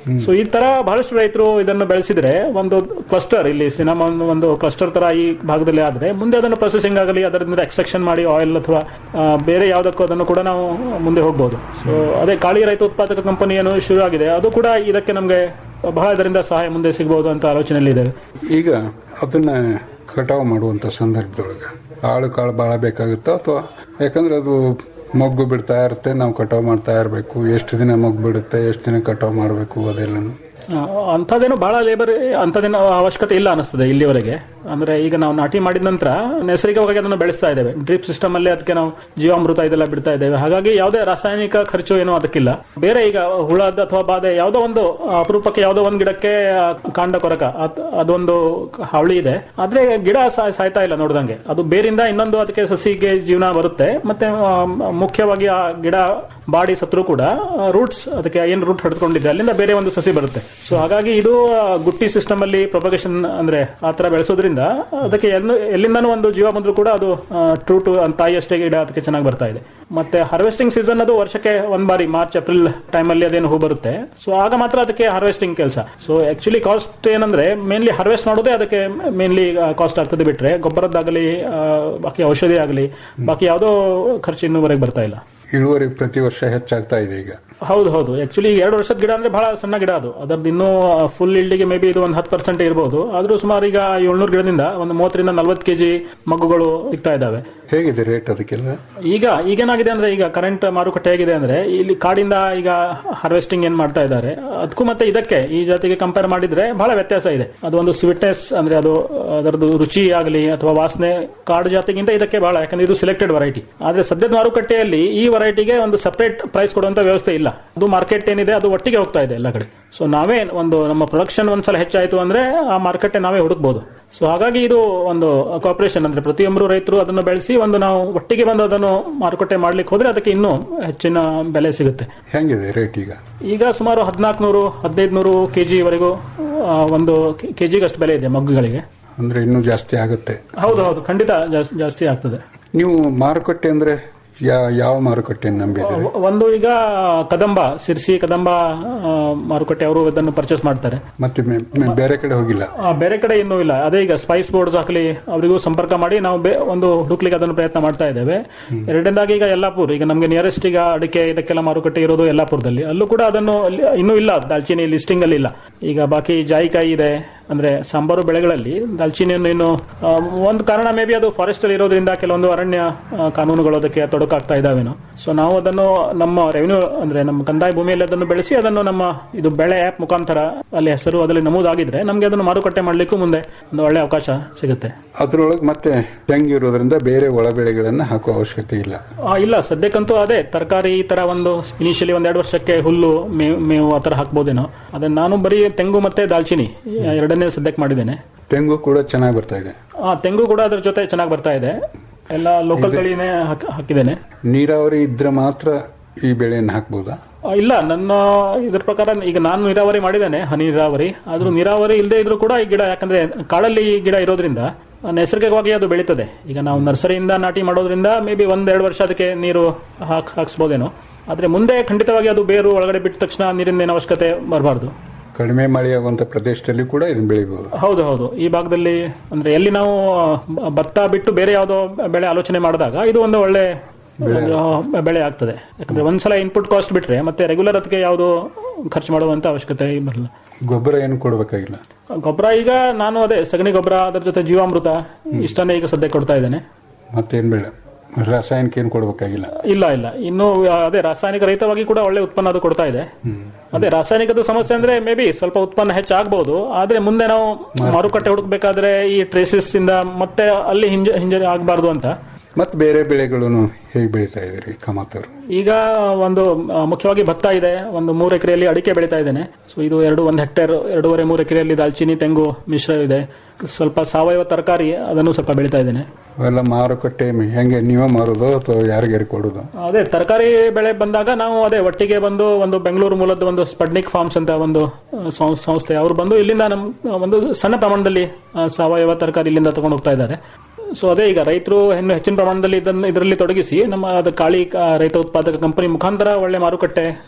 ಸೊ ಈ ತರ ಬಹಳಷ್ಟು ರೈತರು ಇದನ್ನು ಬೆಳೆಸಿದ್ರೆ ಒಂದು ಕ್ಲಸ್ಟರ್ ಇಲ್ಲಿ ಸಿನಮನ್ ಒಂದು ಕ್ಲಸ್ಟರ್ ತರ ಈ ಭಾಗದಲ್ಲಿ ಆದ್ರೆ ಮುಂದೆ ಅದನ್ನು ಪ್ರೊಸೆಸಿಂಗ್ ಆಗಲಿ ಅದರಿಂದ ಎಕ್ಸ್ಟ್ರಾಕ್ಷನ್ ಮಾಡಿ ಆಯಿಲ್ ಅಥವಾ ಆ, ಬೇರೆ ಯಾವುದಕ್ಕೂ ಅದನ್ನು ಕೂಡ ನಾವು ಮುಂದೆ ಹೋಗ್ಬೋದು ಸೊ ಅದೇ ಕಾಳಿ ರೈತ ಉತ್ಪಾದಕ ಕಂಪನಿ ಏನು ಶುರು ಆಗಿದೆ ಅದು ಕೂಡ ಇದಕ್ಕೆ ನಮಗೆ ಬಹಳ ಇದರಿಂದ ಸಹಾಯ ಮುಂದೆ ಸಿಗಬಹುದು ಅಂತ ಆಲೋಚನೆಯಲ್ಲಿ ಇದ್ದೇವೆ ಈಗ ಅದನ್ನ ಕಟಾವು ಮಾಡುವಂತ ಸಂದರ್ಭದೊಳಗೆ ಆಳು ಕಾಳು ಭಾಳ ಬೇಕಾಗುತ್ತೋ ಅಥವಾ ಯಾಕಂದ್ರೆ ಅದು ಮೊಗ್ಗು ಬಿಡ್ತಾ ಇರುತ್ತೆ ನಾವು ಕಟಾವು ಮಾಡ್ತಾ ಇರಬೇಕು ಎಷ್ಟು ದಿನ ಮೊಗ್ಗು ಬಿಡುತ್ತೆ ಎಷ್ಟು ದಿನ ಕಟಾವು ಮಾಡಬೇಕು ಅದೆಲ್ಲನು ಆ, ಅಂಥದ್ದೇನು ಬಹಳ ಲೇಬರ್ ಅಂಥದ್ದೇನು ಅವಶ್ಯಕತೆ ಇಲ್ಲ ಅನಿಸ್ತದೆ ಇಲ್ಲಿವರೆಗೆ ಅಂದ್ರೆ ಈಗ ನಾವು ನಾಟಿ ಮಾಡಿದ ನಂತರ ನೈಸರ್ಗಿಕವಾಗಿ ಅದನ್ನು ಬೆಳೆಸ್ತಾ ಇದ್ದೇವೆ ಡ್ರಿಪ್ ಸಿಸ್ಟಮ್ ಅಲ್ಲಿ ಅದಕ್ಕೆ ನಾವು ಜೀವಾಮೃತ ಇದೆಲ್ಲ ಬಿಡ್ತಾ ಇದ್ದೇವೆ ಹಾಗಾಗಿ ಯಾವುದೇ ರಾಸಾಯನಿಕ ಖರ್ಚು ಏನೋ ಅದಕ್ಕಿಲ್ಲ ಬೇರೆ ಈಗ ಹುಳದ ಅಥವಾ ಬಾಧೆ ಯಾವುದೋ ಒಂದು ಅಪರೂಪಕ್ಕೆ ಯಾವುದೋ ಒಂದು ಗಿಡಕ್ಕೆ ಆ, ಕಾಂಡ ಕೊರಕ ಅದ್- ಅದೊಂದು ಹಾವಳಿ ಇದೆ ಆದ್ರೆ ಗಿಡ ಸಾ- ಸಾಯ್ತಾ ಇಲ್ಲ ನೋಡ್ದಂಗೆ ಅದು ಬೇರಿಂದ ಇನ್ನೊಂದು ಅದಕ್ಕೆ ಸಸಿಗೆ ಜೀವನ ಬರುತ್ತೆ ಮತ್ತೆ ಆ, ಮುಖ್ಯವಾಗಿ ಆ ಗಿಡ ಬಾಡಿ ಸತ್ರು ಕೂಡ ರೂಟ್ಸ್ ಅದಕ್ಕೆ ಏನ್ ರೂಟ್ ಹಿಡ್ಕೊಂಡಿದೆ ಅಲ್ಲಿಂದ ಬೇರೆ ಒಂದು ಸಸಿ ಬರುತ್ತೆ ಸೊ ಹಾಗಾಗಿ ಇದು ಆ, ಗುಟ್ಟಿ ಸಿಸ್ಟಮ್ ಅಲ್ಲಿ ಪ್ರೊಪಗೇಷನ್ ಅಂದ್ರೆ ಆ ತರ ಬೆಳೆಸೋದ್ರಿಂದ ಅದಕ್ಕೆ ಎಲ್ಲ- ಎಲ್ಲಿಂದನೂ ಒಂದು ಜೀವ ಬಂದ್ರು ಕೂಡ ಅದು ಟ್ರೂ ಟು ತಾಯಿ ಅಷ್ಟೇ ಗಿಡ ಅದಕ್ಕೆ ಚೆನ್ನಾಗಿ ಬರ್ತಾ ಇದೆ ಮತ್ತೆ ಹಾರ್ವೆಸ್ಟಿಂಗ್ ಸೀಸನ್ ಅದು ವರ್ಷಕ್ಕೆ ಒಂದ್ ಬಾರಿ ಮಾರ್ಚ್ ಏಪ್ರಿಲ್ ಟೈಮ್ ಅಲ್ಲಿ ಅದೇನು ಹೂ ಬರುತ್ತೆ ಸೊ ಆಗ ಮಾತ್ರ ಅದಕ್ಕೆ ಹಾರ್ವೆಸ್ಟಿಂಗ್ ಕೆಲಸ ಸೊ ಆಕ್ಚುಲಿ ಕಾಸ್ಟ್ ಏನಂದ್ರೆ ಮೇನ್ಲಿ ಹಾರ್ವೆಸ್ಟ್ ಮಾಡೋದೇ ಅದಕ್ಕೆ ಮೇನ್ಲಿ ಕಾಸ್ಟ್ ಆಗ್ತದೆ ಬಿಟ್ರೆ ಗೊಬ್ಬರದ್ದಾಗಲಿ ಆ, ಬಾಕಿ ಔಷಧಿ ಆಗಲಿ ಬಾಕಿ ಯಾವುದೋ ಖರ್ಚು ಇನ್ನೂವರೆಗೆ ಬರ್ತಾ ಇಲ್ಲ ಇಳುವರಿ ಪ್ರತಿ ವರ್ಷ ಹೆಚ್ಚಾಗ್ತಾ ಇದೆ ಈಗ ಹೌದು ಹೌದು ಆಕ್ಚುಲಿ ಎರಡು ವರ್ಷದ ಗಿಡ ಅಂದ್ರೆ ಬಹಳ ಸಣ್ಣ ಗಿಡ ಅದು ಅದರದ್ದು ಇನ್ನೂ ಫುಲ್ ಇಲ್ಡಿಗೆ ಮೇ ಬಿ ಇದು ಒಂದು ಹತ್ತು ಪರ್ಸೆಂಟ್ ಇರಬಹುದು ಆದ್ರೂ ಸುಮಾರು ಈಗ ಏಳ್ನೂರು ಗಿಡದಿಂದ ಒಂದು ಮೂವತ್ತರಿಂದ ನಲ್ವತ್ತು ಕೆಜಿ ಮಗ್ಗುಗಳು ಸಿಗ್ತಾ ಇದಾವೆ ಹೇಗಿದೆ ರೇಟ್ ಅದಕ್ಕೆಲ್ಲ ಈಗ ಈಗೇನಾಗಿದೆ ಅಂದ್ರೆ ಈಗ ಕರೆಂಟ್ ಮಾರುಕಟ್ಟೆ ಹೇಗಿದೆ ಅಂದ್ರೆ ಇಲ್ಲಿ ಕಾಡಿಂದ ಈಗ ಹಾರ್ವೆಸ್ಟಿಂಗ್ ಏನ್ ಮಾಡ್ತಾ ಇದ್ದಾರೆ ಅದಕ್ಕೂ ಮತ್ತೆ ಇದಕ್ಕೆ ಈ ಜಾತಿಗೆ ಕಂಪೇರ್ ಮಾಡಿದ್ರೆ ಬಹಳ ವ್ಯತ್ಯಾಸ ಇದೆ ಅದು ಒಂದು ಸ್ವೀಟ್ನೆಸ್ ಅಂದ್ರೆ ಅದು ಅದರದ್ದು ರುಚಿ ಆಗಲಿ ಅಥವಾ ವಾಸನೆ ಕಾಡು ಜಾತಿಗಿಂತ ಇದಕ್ಕೆ ಬಹಳ ಯಾಕಂದ್ರೆ ಇದು ಸಿಲೆಕ್ಟೆಡ್ ವೆರೈಟಿ ಆದ್ರೆ ಸದ್ಯದ ಮಾರುಕಟ್ಟೆಯಲ್ಲಿ ಈ ವೆರೈಟಿಗೆ ಒಂದು ಸಪರೇಟ್ ಪ್ರೈಸ್ ಕೊಡುವಂತ ವ್ಯವಸ್ಥೆ ಇಲ್ಲ ಅದು ಮಾರ್ಕೆಟ್ ಏನಿದೆ ಅದು ಒಟ್ಟಿಗೆ ಹೋಗ್ತಾ ಇದೆ ಎಲ್ಲ ಕಡೆ ಸೊ ನಾವೇ ಒಂದು ನಮ್ಮ ಪ್ರೊಡಕ್ಷನ್ ಒಂದ್ಸಲ ಹೆಚ್ಚಾಯ್ತು ಅಂದ್ರೆ ಆ ಮಾರ್ಕೆಟ್ ನಾವೇ ಹುಡುಕ್ಬೋದು ಸೊ ಹಾಗಾಗಿ ಇದು ಒಂದು ಕಾಪರೇಷನ್ ಅಂದ್ರೆ ಪ್ರತಿಯೊಬ್ಬರು ರೈತರು ಅದನ್ನು ಬೆಳೆಸಿ ಒಂದು ನಾವು ಒಟ್ಟಿಗೆ ಬಂದು ಅದನ್ನು ಮಾರುಕಟ್ಟೆ ಮಾಡ್ಲಿಕ್ಕೆ ಹೋದ್ರೆ ಅದಕ್ಕೆ ಇನ್ನೂ ಹೆಚ್ಚಿನ ಬೆಲೆ ಸಿಗುತ್ತೆ ಹೆಂಗಿದೆ ರೇಟ್ ಈಗ ಈಗ ಸುಮಾರು ಹದಿನಾಲ್ಕುನೂರು ಹದಿನೈದುನೂರು ಕೆಜಿ ವರೆಗೂ ಆ, ಒಂದು ಕೆಜಿಗೆ ಅಷ್ಟು ಬೆಲೆ ಇದೆ ಮಗ್ಗುಗಳಿಗೆ ಅಂದ್ರೆ ಇನ್ನೂ ಜಾಸ್ತಿ ಆಗುತ್ತೆ ಹೌದು ಹೌದು ಖಂಡಿತ ಜಾಸ್- ಜಾಸ್ತಿ ಆಗ್ತದೆ ನೀವು ಮಾರುಕಟ್ಟೆ ಅಂದ್ರೆ ಯಾ- ಯಾವ ಮಾರುಕಟ್ಟೆಯನ್ನು ನಂಬಿದ್ದೀರಿ ಒ- ಒಂದು ಈಗ ಕದಂಬ ಸಿರ್ಸಿ ಕದಂಬ ಆ, ಮಾರುಕಟ್ಟೆ ಅವರು ಇದನ್ನು ಪರ್ಚೇಸ್ ಮಾಡ್ತಾರೆ ಮತ್ತೆ ಮೆ- ಮೆ- ಬೇರೆ ಕಡೆ ಹೋಗಿಲ್ಲ ಆ, ಬೇರೆ ಕಡೆ ಇನ್ನೂ ಇಲ್ಲ ಅದೇ ಈಗ ಸ್ಪೈಸ್ ಬೋರ್ಡ್ಸ್ ಹಾಕಲಿ ಅವರಿಗೂ ಸಂಪರ್ಕ ಮಾಡಿ ನಾವು ಬೇ- ಒಂದು ಹುಡುಕ್ಲಿಕ್ಕೆ ಅದನ್ನು ಪ್ರಯತ್ನ ಮಾಡ್ತಾ ಇದ್ದೇವೆ ಎರಡನೇದಾಗಿ ಈಗ ಯಲ್ಲಾಪುರ್ ಈಗ ನಮಗೆ ನಿಯರೆಸ್ಟ್ ಈಗ ಅಡಿಕೆ ಇದಕ್ಕೆಲ್ಲ ಮಾರುಕಟ್ಟೆ ಇರೋದು ಯಲ್ಲಾಪುರದಲ್ಲಿ ಅಲ್ಲೂ ಕೂಡ ಅದನ್ನು ಅಲ್ಲಿ- ಇನ್ನೂ ಇಲ್ಲ ದಾಲ್ಚಿನಿ ಲಿಸ್ಟಿಂಗ್ ಅಲ್ಲಿ ಇಲ್ಲ ಈಗ ಬಾಕಿ ಜಾಯಿಕಾಯಿ ಇದೆ ಅಂದ್ರೆ ಸಾಂಬಾರು ಬೆಳೆಗಳಲ್ಲಿ ದಾಲ್ಚಿನಿಯನ್ನು ಇನ್ನು ಆ, ಒಂದು ಕಾರಣ ಮೇ ಬಿ ಅದು ಫಾರೆಸ್ಟ್ ಅಲ್ಲಿ ಇರೋದ್ರಿಂದ ಕೆಲವೊಂದು ಅರಣ್ಯ ಆ, ಕಾನೂನುಗಳು ಅದಕ್ಕೆ ತೊಡಕಾಗ್ತಾ ಇದಾವೇನೋ ಸೊ ನಾವು ಅದನ್ನು ನಮ್ಮ ರೆವಿನ್ಯೂ ಅಂದ್ರೆ ನಮ್ಮ ಕಂದಾಯ ಭೂಮಿಯಲ್ಲಿ ಅದನ್ನು ಬೆಳೆಸಿ ಅದನ್ನು ನಮ್ಮ ಇದು ಬೆಳೆ ಆಪ್ ಮುಖಾಂತರ ಅಲ್ಲಿ ಹೆಸರು ಅದರಲ್ಲಿ ನಮೂದಾಗಿದ್ರೆ ನಮಗೆ ಅದನ್ನು ಮಾರುಕಟ್ಟೆ ಮಾಡ್ಲಿಕ್ಕೂ ಮುಂದೆ ಒಂದು ಒಳ್ಳೆ ಅವಕಾಶ ಸಿಗುತ್ತೆ ಅದ್ರೊಳಗೆ ಮತ್ತೆ ತೆಂಗು ಇರೋದ್ರಿಂದ ಬೇರೆ ಒಳ ಬೆಳೆಗಳನ್ನ ಹಾಕುವ ಅವಶ್ಯಕತೆ ಇಲ್ಲ ಆ, ಇಲ್ಲ ಸದ್ಯಕ್ಕಂತೂ ಅದೇ ತರಕಾರಿ ಈ ತರ ಒಂದು ಇನಿಷಿಯಲಿ ಒಂದೆರಡು ವರ್ಷಕ್ಕೆ ಹುಲ್ಲು ಮೇವು ಮೇವು ಆ ತರ ಹಾಕ್ಬೋದೇನೋ ಅದನ್ನ ನಾನು ಬರೀ ತೆಂಗು ಮತ್ತೆ ದಾಲ್ಚಿನಿ ಎರಡನ್ನೇ ಸದ್ಯಕ್ಕೆ ಮಾಡಿದ್ದೇನೆ ತೆಂಗು ಕೂಡ ಚೆನ್ನಾಗಿ ಬರ್ತಾ ಇದೆ ಆ ತೆಂಗು ಕೂಡ ಅದ್ರ ಜೊತೆ ಚೆನ್ನಾಗಿ ಬರ್ತಾ ಇದೆ ಎಲ್ಲ ಲೋಕಲ್ ತಳಿನೇ ಹಾಕ್- ಹಾಕಿದ್ದೇನೆ ನೀರಾವರಿ ಇದ್ರೆ ಮಾತ್ರ ಈ ಬೆಳೆಯನ್ನು ಹಾಕ್ಬೋದಾ ಆ, ಇಲ್ಲ ನನ್ನ ಇದ್ರ ಪ್ರಕಾರ ಈಗ ನಾನು ನೀರಾವರಿ ಮಾಡಿದ್ದೇನೆ ಹನಿ ನೀರಾವರಿ ಆದ್ರೂ ನೀರಾವರಿ ಇಲ್ಲದೆ ಇದ್ರೂ ಕೂಡ ಈ ಗಿಡ ಯಾಕಂದ್ರೆ ಕಾಡಲ್ಲಿ ಈ ಗಿಡ ಇರೋದ್ರಿಂದ ಆ, ನೈಸರ್ಗಿಕವಾಗಿ ಅದು ಬೆಳೀತದೆ ಈಗ ನಾವು ನರ್ಸರಿಯಿಂದ ನಾಟಿ ಮಾಡೋದ್ರಿಂದ ಮೇ ಬಿ ಒಂದೆರಡು ವರ್ಷ ಅದಕ್ಕೆ ನೀರು ಹಾಕ್ ಹಾಕ್ಸ್ಬೋದೇನೋ ಆದ್ರೆ ಮುಂದೆ ಖಂಡಿತವಾಗಿ ಅದು ಬೇರು ಒಳಗಡೆ ಬಿಟ್ಟ ತಕ್ಷಣ ನೀರಿನ ಏನು ಅವಶ್ಯಕತೆ ಬರಬಾರ್ದು ಕಡಿಮೆ ಮಳೆಯಾಗುವಂತ ಪ್ರದೇಶದಲ್ಲಿ ಕೂಡ ಇದನ್ನ ಬೆಳಿಬಹುದು ಹೌದು ಹೌದು ಈ ಭಾಗದಲ್ಲಿ ಅಂದ್ರೆ ಎಲ್ಲಿ ನಾವು ಬ- ಭತ್ತ ಬಿಟ್ಟು ಬೇರೆ ಯಾವುದೋ ಬೆಳೆ ಆಲೋಚನೆ ಮಾಡಿದಾಗ ಇದು ಒಂದು ಒಳ್ಳೆ ಒಂದು ಬೆಳೆ ಆಗ್ತದೆ ಯಾಕಂದ್ರೆ ಒಂದ್ಸಲ ಇನ್ಪುಟ್ ಕಾಸ್ಟ್ ಬಿಟ್ರೆ ಮತ್ತೆ ರೆಗ್ಯುಲರ್ ಅದಕ್ಕೆ ಯಾವುದು ಖರ್ಚು ಮಾಡುವಂತ ಅವಶ್ಯಕತೆ ಬರಲ್ಲ ಗೊಬ್ಬರ ಏನು ಕೊಡಬೇಕಾಗಿಲ್ಲ ಗೊಬ್ಬರ ಈಗ ನಾನು ಅದೇ ಸಗಣಿ ಗೊಬ್ಬರ ಅದರ ಜೊತೆ ಜೀವಾಮೃತ ಇಷ್ಟನ್ನೇ ಈಗ ಸದ್ಯ ಕೊಡ್ತಾ ಇದ್ದೇನೆ ಮತ್ತೇನ್ ಬೆಳೆ ರಾಸಾಯನಿಕ ಏನು ಕೊಡಬೇಕಾಗಿಲ್ಲ ಇಲ್ಲ ಇಲ್ಲ ಇನ್ನು ಅದೇ ರಾಸಾಯನಿಕ ರಹಿತವಾಗಿ ಕೂಡ ಒಳ್ಳೆ ಉತ್ಪನ್ನ ಅದು ಕೊಡ್ತಾ ಇದೆ ಅದೇ ರಾಸಾಯನಿಕದ ಸಮಸ್ಯೆ ಅಂದ್ರೆ ಮೇ ಬಿ ಸ್ವಲ್ಪ ಉತ್ಪನ್ನ ಹೆಚ್ಚಾಗಬಹುದು ಆದ್ರೆ ಮುಂದೆ ನಾವು ಮಾರುಕಟ್ಟೆ ಹುಡುಕ್ಬೇಕಾದ್ರೆ ಈ ಟ್ರೇಸಸ್ ಇಂದ ಮತ್ತೆ ಅಲ್ಲಿ ಹಿಂಜ ಹಿಂಜರಿ ಆಗಬಾರ್ದು ಅಂತ ಮತ್ತೆ ಬೇರೆ ಬೆಳೆಗಳನ್ನು ಹೇಗೆ ಬೆಳೀತಾ ಇದ್ದೀರಿ ಕಮಾತರು ಈಗ ಒಂದು ಆ, ಮುಖ್ಯವಾಗಿ ಭತ್ತ ಇದೆ ಒಂದು ಮೂರು ಎಕರೆಯಲ್ಲಿ ಅಡಿಕೆ ಬೆಳೀತಾ ಇದ್ದೇನೆ ಸೊ ಇದು ಎರಡು ಒಂದು ಹೆಕ್ಟೇರ್ ಎರಡೂವರೆ ಮೂರು ಎಕರೆಯಲ್ಲಿ ದಾಲ್ಚಿನಿ ತೆಂಗು ಮಿಶ್ರ ಇದೆ ಸ್ವಲ್ಪ ಸಾವಯವ ತರಕಾರಿ ಅದನ್ನು ಸ್ವಲ್ಪ ಬೆಳೀತಾ ಇದ್ದೇನೆ ಅವೆಲ್ಲ ಮಾರುಕಟ್ಟೆ ಮೆ- ಹೆಂಗೆ ನೀವೇ ಮಾರೋದು ಅಥವಾ ಯಾರಿಗಾರಿ ಕೊಡೋದು ಅದೇ ತರಕಾರಿ ಬೆಳೆ ಬಂದಾಗ ನಾವು ಅದೇ ಒಟ್ಟಿಗೆ ಬಂದು ಒಂದು ಬೆಂಗಳೂರು ಮೂಲದ ಒಂದು ಸ್ಪಡ್ನಿಕ್ ಫಾರ್ಮ್ಸ್ ಅಂತ ಒಂದು ಆ, ಸಂ- ಸಂಸ್ಥೆ ಅವರು ಬಂದು ಇಲ್ಲಿಂದ ನಮ್ ಒಂದು ಸಣ್ಣ ಪ್ರಮಾಣದಲ್ಲಿ ಆ, ಸಾವಯವ ತರಕಾರಿ ಇಲ್ಲಿಂದ ತಗೊಂಡು ಹೋಗ್ತಾ ಇದ್ದಾರೆ ಸೊ ಅದೇ ಈಗ ರೈತರು ಇನ್ನು ಹೆಚ್ಚಿನ ಪ್ರಮಾಣದಲ್ಲಿ ಇದನ್ನು ಇದರಲ್ಲಿ ತೊಡಗಿಸಿ ನಮ್ಮ ಅದು ಕಾಳಿ ಆ, ರೈತ ಉತ್ಪಾದಕ ಕಂಪನಿ ಮುಖಾಂತರ ಒಳ್ಳೆ ಮಾರುಕಟ್ಟೆ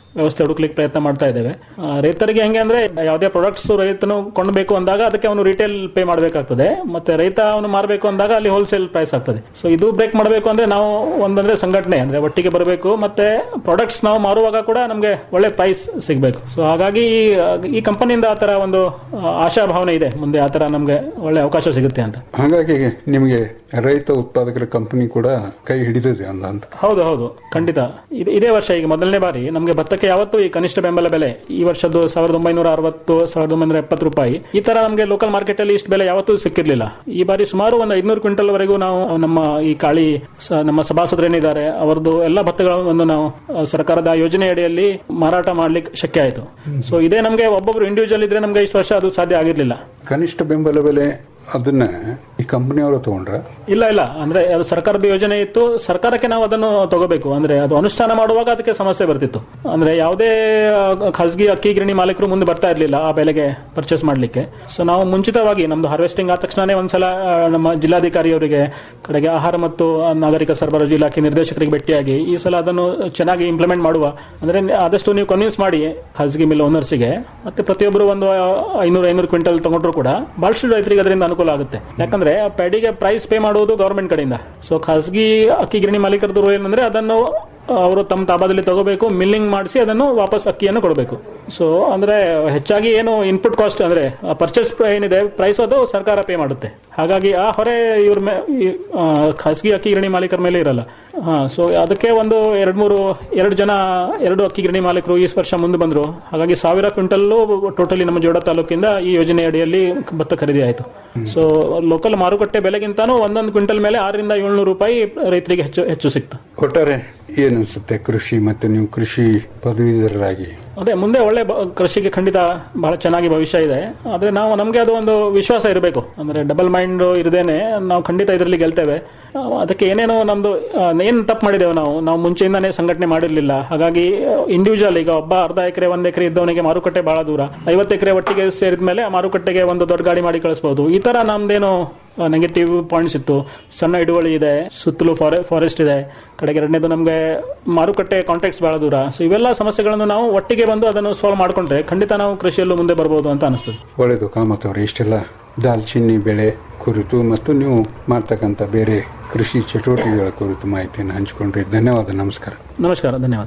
ವ್ಯವಸ್ಥೆ ಹುಡುಕ್ಲಿಕ್ಕೆ ಪ್ರಯತ್ನ ಮಾಡ್ತಾ ಇದ್ದೇವೆ ಆ, ರೈತರಿಗೆ ಹೆಂಗೆ ಅಂದ್ರೆ ಯಾವುದೇ ಪ್ರಾಡಕ್ಟ್ಸ್ ರೈತನು ಕೊಂಡಬೇಕು ಅಂದಾಗ ಅದಕ್ಕೆ ಅವನು ರಿಟೇಲ್ ಪೇ ಮಾಡಬೇಕಾಗ್ತದೆ ಮತ್ತೆ ರೈತ ಅವನು ಮಾರಬೇಕು ಅಂದಾಗ ಅಲ್ಲಿ ಹೋಲ್ಸೇಲ್ ಪ್ರೈಸ್ ಆಗ್ತದೆ ಸೊ ಇದು ಬ್ರೇಕ್ ಮಾಡಬೇಕು ಅಂದ್ರೆ ನಾವು ಒಂದಂದ್ರೆ ಸಂಘಟನೆ ಅಂದ್ರೆ ಒಟ್ಟಿಗೆ ಬರಬೇಕು ಮತ್ತೆ ಪ್ರಾಡಕ್ಟ್ಸ್ ನಾವು ಮಾರುವಾಗ ಕೂಡ ನಮಗೆ ಒಳ್ಳೆ ಪ್ರೈಸ್ ಸಿಗಬೇಕು ಸೊ ಹಾಗಾಗಿ ಈ- ಈ ಕಂಪನಿಯಿಂದ ಆ ತರ ಒಂದು ಆ, ಆಶಾಭಾವನೆ ಇದೆ ಮುಂದೆ ಆ ತರ ನಮಗೆ ಒಳ್ಳೆ ಅವಕಾಶ ಸಿಗುತ್ತೆ ಅಂತ ಹಾಗಾಗಿ ನಿಮಗೆ ರೈತ ಉತ್ಪಾದಕರ ಕಂಪನಿ ಕೂಡ ಕೈ ಹಿಡಿದಿದೆ ಅಂದ ಅಂತ ಹೌದು ಹೌದು ಖಂಡಿತ ಇದು- ಇದೇ ವರ್ಷ ಈಗ ಮೊದಲನೇ ಬಾರಿ ನಮಗೆ ಭತ್ತಕ್ಕೆ ಯಾವತ್ತೂ ಈ ಕನಿಷ್ಠ ಬೆಂಬಲ ಬೆಲೆ ಈ ವರ್ಷದ್ದು ಸಾವಿರದ ಒಂಬೈನೂರ ಅರವತ್ತು ಸಾವಿರದ ಒಂಬೈನೂರ ಎಪ್ಪತ್ತು ರೂಪಾಯಿ ಈ ತರ ನಮಗೆ ಲೋಕಲ್ ಮಾರ್ಕೆಟ್ ಅಲ್ಲಿ ಇಷ್ಟು ಬೆಲೆ ಯಾವತ್ತೂ ಸಿಕ್ಕಿರ್ಲಿಲ್ಲ ಈ ಬಾರಿ ಸುಮಾರು ಒಂದು ಐದ್ನೂರು ಕ್ವಿಂಟಲ್ ವರೆಗೂ ನಾವು ನಮ್ಮ ಈ ಕಾಳಿ ಸ- ನಮ್ಮ ಸಭಾಸದರೇನಿದ್ದಾರೆ ಅವರದ್ದು ಎಲ್ಲ ಭತ್ತಗಳನ್ನು ನಾವು ಆ, ಸರ್ಕಾರದ ಯೋಜನೆ ಅಡಿಯಲ್ಲಿ ಮಾರಾಟ ಮಾಡ್ಲಿಕ್ಕೆ ಶಕ್ಯ ಆಯಿತು ಸೊ ಇದೇ ನಮಗೆ ಒಬ್ಬೊಬ್ರು ಇಂಡಿವಿಜುವಲ್ ಇದ್ರೆ ನಮಗೆ ಇಷ್ಟು ವರ್ಷ ಅದು ಸಾಧ್ಯ ಆಗಿರ್ಲಿಲ್ಲ ಕನಿಷ್ಠ ಬೆಂಬಲ ಬೆಲೆ ಅದನ್ನ ಈ ಕಂಪನಿಯವರು ತಗೊಂಡ್ರ ಇಲ್ಲ ಇಲ್ಲ ಅಂದ್ರೆ ಅದು ಸರ್ಕಾರದ ಯೋಜನೆ ಇತ್ತು ಸರ್ಕಾರಕ್ಕೆ ನಾವು ಅದನ್ನು ತಗೋಬೇಕು ಅಂದ್ರೆ ಅದು ಅನುಷ್ಠಾನ ಮಾಡುವಾಗ ಅದಕ್ಕೆ ಸಮಸ್ಯೆ ಬರ್ತಿತ್ತು ಅಂದ್ರೆ ಯಾವುದೇ ಆ, ಖಾಸಗಿ ಅಕ್ಕಿ ಗಿರಣಿ ಮಾಲೀಕರು ಮುಂದೆ ಬರ್ತಾ ಇರಲಿಲ್ಲ ಆ ಬೆಲೆಗೆ ಪರ್ಚೇಸ್ ಮಾಡ್ಲಿಕ್ಕೆ ಸೊ ನಾವು ಮುಂಚಿತವಾಗಿ ನಮ್ದು ಹಾರ್ವೆಸ್ಟಿಂಗ್ ಆದ ತಕ್ಷಣನೇ ಒಂದ್ಸಲ ಆ, ನಮ್ಮ ಜಿಲ್ಲಾಧಿಕಾರಿಯವರಿಗೆ ಕಡೆಗೆ ಆಹಾರ ಮತ್ತು ನಾಗರಿಕ ಸರಬರಾಜು ಇಲಾಖೆ ನಿರ್ದೇಶಕರಿಗೆ ಭೇಟಿಯಾಗಿ ಈ ಸಲ ಅದನ್ನು ಚೆನ್ನಾಗಿ ಇಂಪ್ಲಿಮೆಂಟ್ ಮಾಡುವ ಅಂದ್ರೆ ಆದಷ್ಟು ನೀವು ಕನ್ವಿನ್ಸ್ ಮಾಡಿ ಖಾಸಗಿ ಮಿಲ್ ಓನರ್ಸ್ಗೆ ಮತ್ತೆ ಪ್ರತಿಯೊಬ್ಬರು ಒಂದು ಐನೂರು ಐನೂರು ಕ್ವಿಂಟಲ್ ತಗೊಂಡ್ರು ಕೂಡ ಬಹಳಷ್ಟು ರೈತರಿಗೆ ಅದರಿಂದ ಅನುಕೂಲ ಆಗುತ್ತೆ ಯಾಕಂದ್ರೆ ಪ್ಯಾಡಿಗೆ ಪ್ರೈಸ್ ಪೇ ಮಾಡುವುದು ಗವರ್ಮೆಂಟ್ ಕಡೆಯಿಂದ ಸೊ ಖಾಸಗಿ ಅಕ್ಕಿ ಗಿರಣಿ ಮಾಲೀಕರದ್ದು ಏನಂದ್ರೆ ಅದನ್ನು ಅವರು ತಮ್ಮ ತಾಬಾದಲ್ಲಿ ತಗೋಬೇಕು ಮಿಲ್ಲಿಂಗ್ ಮಾಡಿಸಿ ಅದನ್ನು ವಾಪಸ್ ಅಕ್ಕಿಯನ್ನು ಕೊಡಬೇಕು ಸೊ ಅಂದ್ರೆ ಹೆಚ್ಚಾಗಿ ಏನು ಇನ್ಪುಟ್ ಕಾಸ್ಟ್ ಅಂದ್ರೆ ಪರ್ಚೇಸ್ ಏನಿದೆ ಪ್ರೈಸ್ ಅದು ಸರ್ಕಾರ ಪೇ ಮಾಡುತ್ತೆ ಹಾಗಾಗಿ ಆ ಹೊರೆ ಇವ್ರ ಮೇ ಈ, ಆ, ಖಾಸಗಿ ಅಕ್ಕಿ ಗಿರಣಿ ಮಾಲೀಕರ ಮೇಲೆ ಇರಲ್ಲ ಹಾ ಸೊ ಅದಕ್ಕೆ ಒಂದು ಎರಡ್ ಮೂರು ಎರಡು ಜನ ಎರಡು ಅಕ್ಕಿ ಗಿರಣಿ ಮಾಲೀಕರು ಈ ವರ್ಷ ಮುಂದೆ ಬಂದ್ರು ಹಾಗಾಗಿ ಸಾವಿರ ಕ್ವಿಂಟಲ್ ಟೋಟಲಿ ನಮ್ಮ ಜೋಡ ತಾಲೂಕಿಂದ ಈ ಯೋಜನೆ ಅಡಿಯಲ್ಲಿ ಭತ್ತ ಖರೀದಿ ಆಯಿತು ಸೊ ಲೋಕಲ್ ಮಾರುಕಟ್ಟೆ ಬೆಲೆಗಿಂತಾನು ಒಂದೊಂದು ಕ್ವಿಂಟಲ್ ಮೇಲೆ ಆರರಿಂದ ಏಳ್ನೂರು ರೂಪಾಯಿ ರೈತರಿಗೆ ಹೆಚ್ಚು ಹೆಚ್ಚು ಸಿಕ್ತು ಒಟ್ಟಾರೆ ಏನನ್ಸುತ್ತೆ ಕೃಷಿ ಮತ್ತೆ ನೀವು ಕೃಷಿ ಪದವೀಧರರಾಗಿ ಅದೇ ಮುಂದೆ ಒಳ್ಳೆ ಬ- ಕೃಷಿಗೆ ಖಂಡಿತ ಬಹಳ ಚೆನ್ನಾಗಿ ಭವಿಷ್ಯ ಇದೆ ಆದ್ರೆ ನಾವು ನಮಗೆ ಅದು ಒಂದು ವಿಶ್ವಾಸ ಇರಬೇಕು ಅಂದ್ರೆ ಡಬಲ್ ಮೈಂಡ್ ಇರದೇನೆ ನಾವು ಖಂಡಿತ ಇದರಲ್ಲಿ ಗೆಲ್ತೇವೆ ಆ, ಅದಕ್ಕೆ ಏನೇನೋ ನಮ್ದು ಆ, ಏನ್ ತಪ್ಪು ಮಾಡಿದ್ದೇವೆ ನಾವು ನಾವು ಮುಂಚೆಯಿಂದಾನೇ ಸಂಘಟನೆ ಮಾಡಿರ್ಲಿಲ್ಲ ಹಾಗಾಗಿ ಇಂಡಿವಿಜುವಲ್ ಈಗ ಒಬ್ಬ ಅರ್ಧ ಎಕರೆ ಒಂದ್ ಎಕರೆ ಇದ್ದವನಿಗೆ ಮಾರುಕಟ್ಟೆ ಬಹಳ ದೂರ ಐವತ್ತು ಎಕರೆ ಒಟ್ಟಿಗೆ ಸೇರಿದ ಮೇಲೆ ಆ ಮಾರುಕಟ್ಟೆಗೆ ಒಂದು ದೊಡ್ಡ ಗಾಡಿ ಮಾಡಿ ಕಳಿಸಬಹುದು ಈ ತರ ನಮ್ದೇನು ನೆಗೆಟಿವ್ ಪಾಯಿಂಟ್ಸ್ ಇತ್ತು ಸಣ್ಣ ಹಿಡುವಳಿ ಇದೆ ಸುತ್ತಲೂ ಫಾರೆಸ್ಟ್ ಇದೆ ಕಡೆಗೆ ಎರಡನೇದು ನಮಗೆ ಮಾರುಕಟ್ಟೆ ಕಾಂಟ್ಯಾಕ್ಟ್ಸ್ ಬಹಳ ದೂರ ಸೊ ಇವೆಲ್ಲ ಸಮಸ್ಯೆಗಳನ್ನು ನಾವು ಒಟ್ಟಿಗೆ ಬಂದು ಅದನ್ನು ಸಾಲ್ವ್ ಮಾಡ್ಕೊಂಡ್ರೆ ಖಂಡಿತ ನಾವು ಕೃಷಿಯಲ್ಲೂ ಮುಂದೆ ಬರ್ಬೋದು ಅಂತ ಅನಿಸ್ತದೆ ಒಳ್ಳೆಯದು ಕಾಮತ್ ಅವರು ಇಷ್ಟೆಲ್ಲ ದಾಲ್ಚಿನ್ನಿ ಬೆಳೆ ಕುರಿತು ಮತ್ತು ನೀವು ಮಾಡ್ತಕ್ಕಂಥ ಬೇರೆ ಕೃಷಿ ಚಟುವಟಿಕೆಗಳ ಕುರಿತು ಮಾಹಿತಿಯನ್ನು ಹಂಚಿಕೊಂಡ್ರಿ ಧನ್ಯವಾದ ನಮಸ್ಕಾರ ನಮಸ್ಕಾರ ಧನ್ಯವಾದ